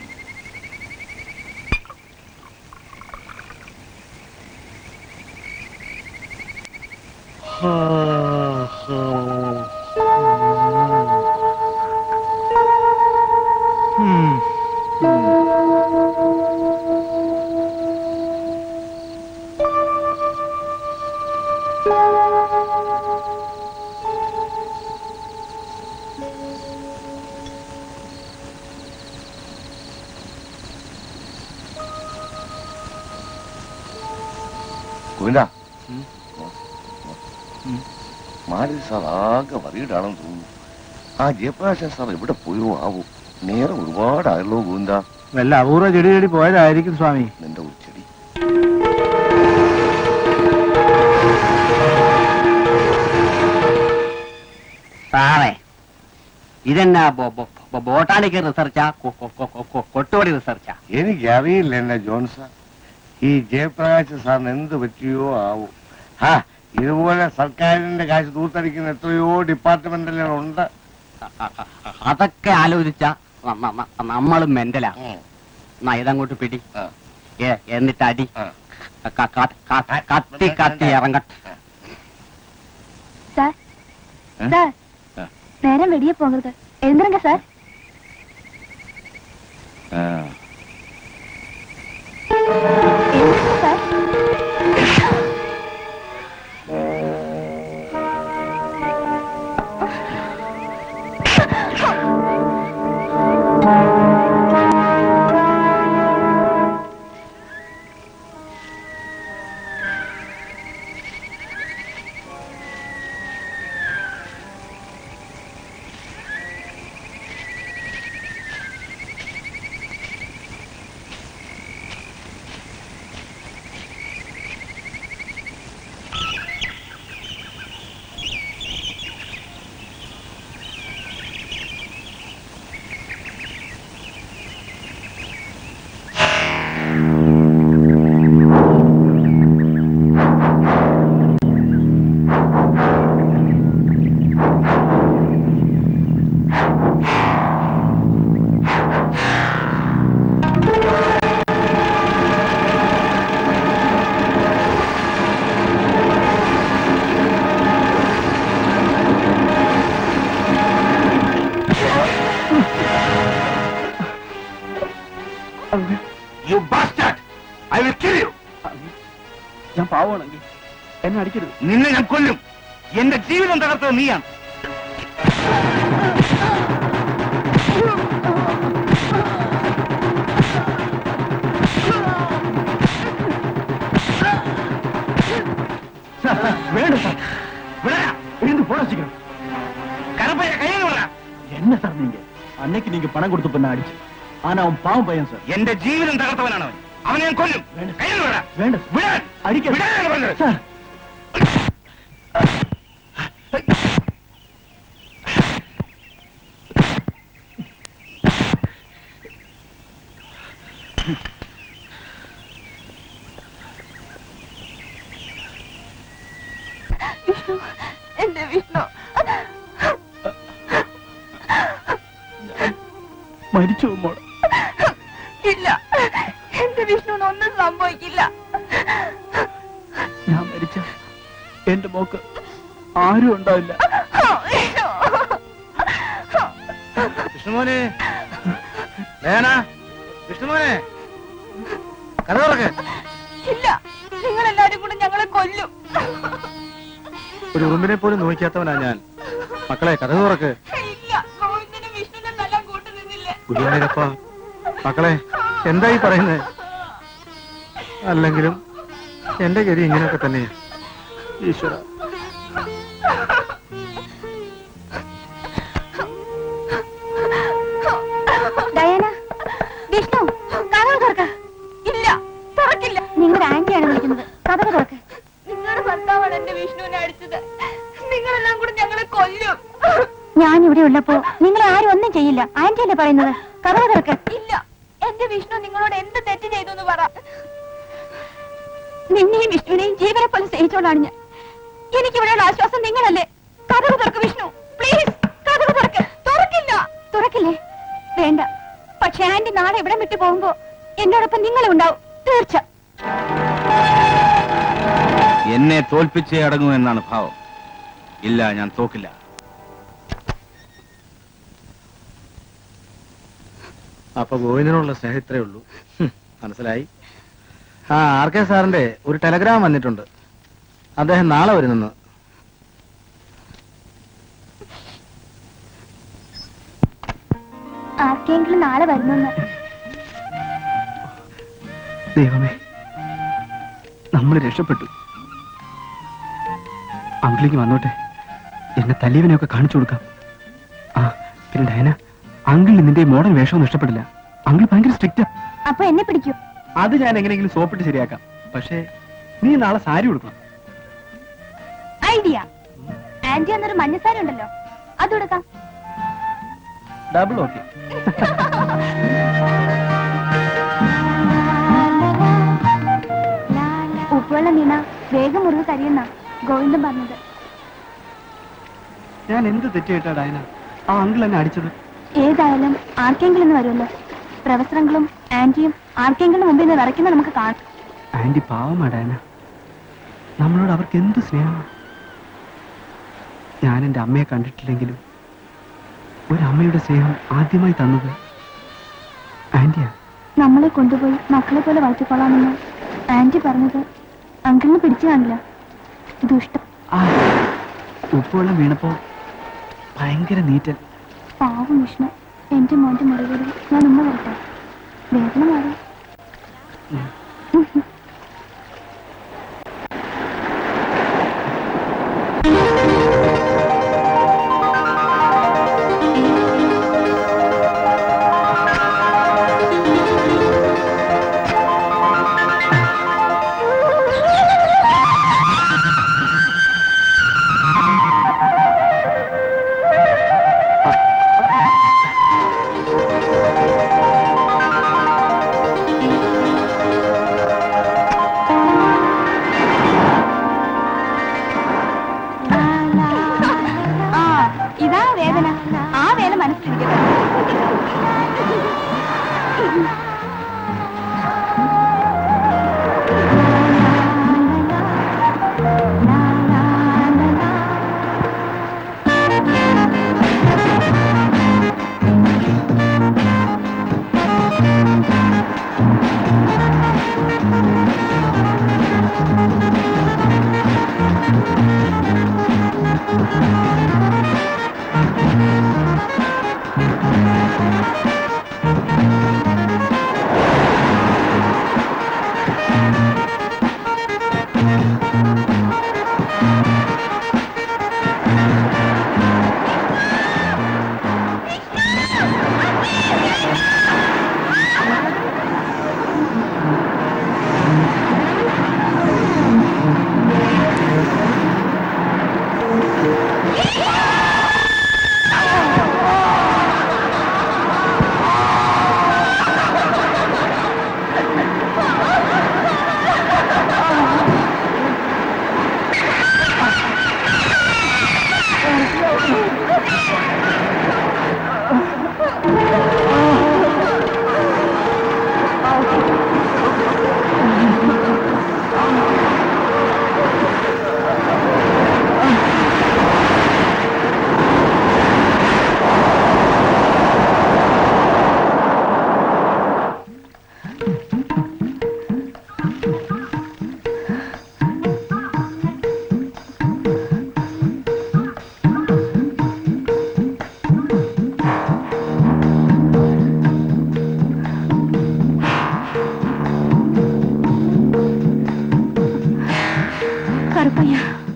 ഗോവിന്ദ മാലി സാർ ആകെ വറീഡാണെന്ന് തോന്നുന്നു ആ ജയപ്രകാശൻ സാർ എവിടെ പോയോ ആവോ നേരം ഒരുപാടായല്ലോ ഗോവിന്ദ വല്ല അപൂർവ ചെടി ചെടി പോയതായിരിക്കും സ്വാമി നിന്റെ ഒരു ചെടി സാറേ ഇതെന്നാ ബോട്ടാണിക്കൽ റിസർച്ചാ കൊട്ടുപടി റിസർച്ചാ എനിക്കറിയില്ല എന്നെ ജോൺസ ഈ ജയപ്രകാശ് സാറിന് എന്ത് പറ്റിയോ ആവോ ആ ഇതുപോലെ സർക്കാരിന്റെ കാശ് തൂത്തടിക്കുന്ന എത്രയോ ഡിപ്പാർട്ട്മെന്റിലും ഉണ്ട് അതൊക്കെ ആലോചിച്ച നമ്മളും മെന്റലാ എന്നാ ഇതങ്ങോട്ട് പിടി ആ. ഏ, എന്നിട്ട് അടി ആ. ക- ക- ക- കത്തി കത്തി ഇറങ്ങട്ടെ சார் ஆ? சார் ஆ. நேரம் வெளியே போகிறது எழுந்துருங்க சார் ആ. எழுந்துருங்க sir You bastard! I will kill you! ഞാൻ പാവമാണെങ്കിൽ എന്നെ അടിക്കരുത് നിന്നെ ഞാൻ കൊല്ലും എന്റെ ജീവിതം തകർത്തത് നീയാണ് വേണ്ട സാർ വിടരാ. எழுந்து போட சீக்கிரம் கருப்பைய கையில் விடுறா. என்ன சார் நீங்க அன்னைக்கு நீங்க பணம் கொடுத்து பண்ண அடிச்சு ஆனா அவன் பாவம் பையன் சார் എന്റെ ജീവിതം തകർത്തവനാണ് അവൻ അവനെ ഞാൻ കൊല്ലും വേണ്ട. കയ്യിൽ വിടാ വേണ്ട സാർ. വിടാൻ അടിക്ക വിടാനാണ് പറഞ്ഞത്. സാർ വിഷ്ണു എന്റെ വിഷ്ണു മരിച്ചു മോളെ ഇല്ല എന്റെ വിഷ്ണുവിന് ഒന്നും സംഭവിക്കില്ല ഞാൻ മരിച്ച എന്റെ മോക്ക് ആരും ഉണ്ടാവില്ല വിഷ്ണു വിഷ്ണുമോനെ വേന വിഷ്ണുമോനെ കഥ തുറക്ക് ഇല്ല നിങ്ങൾ എല്ലാരും കൂടെ ഞങ്ങളെ കൊല്ലും ഒരു ഉറുമ്പിനെ പോലും നോക്കാത്തവനാ ഞാൻ മക്കളെ കഥ തുറക്ക് ഇല്ല ഗോവിന്ദനും വിഷ്ണുവിനും നല്ല കൂട്ടു നിന്നില്ലേ ഗുരുവായൂരപ്പ മക്കളെ എന്തായി പറയുന്നത് അല്ലെങ്കിലും എന്റെ ഗതി ഇങ്ങനെയൊക്കെ തന്നെയാ ഈശ്വര കഴിയില്ല ആന്റി അല്ലേ പറയുന്നത് കഥ തുറക്ക് ഇല്ല എന്റെ വിഷ്ണു നിങ്ങളോട് എന്ത് തെറ്റ് ചെയ്തു എന്ന് പറ നിന്നെയും വിഷ്ണുവിനെയും ജീവനെ പോലെ സ്നേഹിച്ചോണ്ടാണ് ഞാൻ എനിക്കിവിടെയുള്ള ആശ്വാസം നിങ്ങളല്ലേ കഥ തുറക്ക് വിഷ്ണു പ്ലീസ് കഥ തുറക്ക് തുറക്കില്ല തുറക്കില്ലേ വേണ്ട പക്ഷെ ആന്റി നാളെ ഇവിടെ വിട്ടു പോകുമ്പോ എന്നോടൊപ്പം നിങ്ങളും ഉണ്ടാവും തീർച്ച എന്നെ തോൽപ്പിച്ചേ അടങ്ങൂ എന്നാണ് ഭാവം ഇല്ല ഞാൻ തോക്കില്ല അപ്പൊ ഗോവിന്ദനോടുള്ള സ്നേഹം ഇത്രേ ഉള്ളൂ ഹും, മനസ്സിലായി ആ ആർ കെ സാറിന്റെ ഒരു ടെലഗ്രാം വന്നിട്ടുണ്ട് അദ്ദേഹം നാളെ വരുന്നെന്ന് ആർക്കെങ്കിലും നാളെ വരുന്നെന്ന് ദൈവമേ നമ്മൾ രക്ഷപ്പെട്ടു അങ്കിളിക്ക് വന്നോട്ടെ എന്നെ തല്ലിയവനെയൊക്കെ കാണിച്ചു കൊടുക്കാം ആ പിന്നെ ഡയന അങ്കിളിന് നിന്റെ മോഡൽ വേഷമൊന്നും ഇഷ്ടപ്പെടില്ല അങ്കിൾ ഭയങ്കര സ്ട്രിക്റ്റാ അപ്പൊ എന്നെ പിടിക്കൂ അത് ഞാൻ എങ്ങനെയെങ്കിലും സോപ്പിട്ട് ശരിയാക്കാം പക്ഷേ നീ നാളെ സാരി കൊടുക്കണം ഐഡിയ ആന്റി എന്നൊരു മഞ്ഞസാരി ഉണ്ടല്ലോ അത് കൊടുക്കാം ഡബിൾ ഓക്കെ ഉപ്പുവെള്ളം വീണ വേഗം മുറിവ് കരിയുന്ന ഗോവിന്ദൻ പറഞ്ഞത് ഞാൻ എന്ത് തെറ്റിയിട്ടാ ഡയന ആ അങ്കിൾ എന്നെ അടിച്ചത് ഏതായാലും ആർക്കെങ്കിലും ഇന്ന് വരുമല്ലോ പ്രൊഫസറങ്ങളും ആന്റിയും ആർക്കെങ്കിലും മുമ്പിൽ നിന്ന് വിറയ്ക്കുന്ന നമുക്ക് കാണാം ആന്റി പാവമാ ഡയന നമ്മളോട് അവർക്ക് എന്ത് സ്നേഹമാണ് ഞാൻ എൻ്റെ അമ്മയെ കണ്ടിട്ടില്ലെങ്കിലും ഒരമ്മയുടെ സ്നേഹം ആദ്യമായി തന്നത് ആന്റിയാ നമ്മളെ കൊണ്ടുപോയി മക്കളെ പോലെ വളർത്തിക്കൊള്ളാമെന്ന് ആന്റി പറഞ്ഞത് അങ്കിളിന് പിടിച്ചു കാണില്ല ദുഷ്ടം ആ ഉപ്പുവെള്ളം വീണപ്പോ ഭയങ്കര നീറ്റൽ പാവം വിഷ്ണു എന്റെ മോന്റെ മുറികളിൽ ഞാൻ ഉമ്മ വരട്ടെ വേദന മാറി ആ ഇതാ വേദന ആ വേദന മനസ്സിലിരിക്കട്ടെ കറുപ്പയ്യ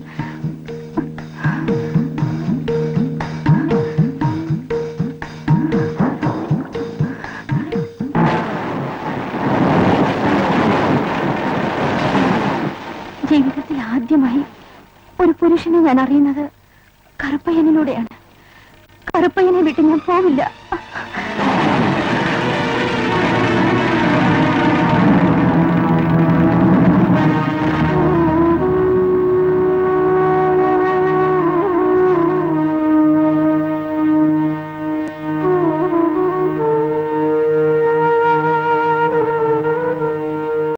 ജീവിതത്തിൽ ആദ്യമായി ഒരു പുരുഷനെ ഞാൻ അറിയുന്നത് കറുപ്പയ്യനിലൂടെയാണ് കറുപ്പ കറുപ്പയ്യനെ വിട്ട് ഞാൻ പോവില്ല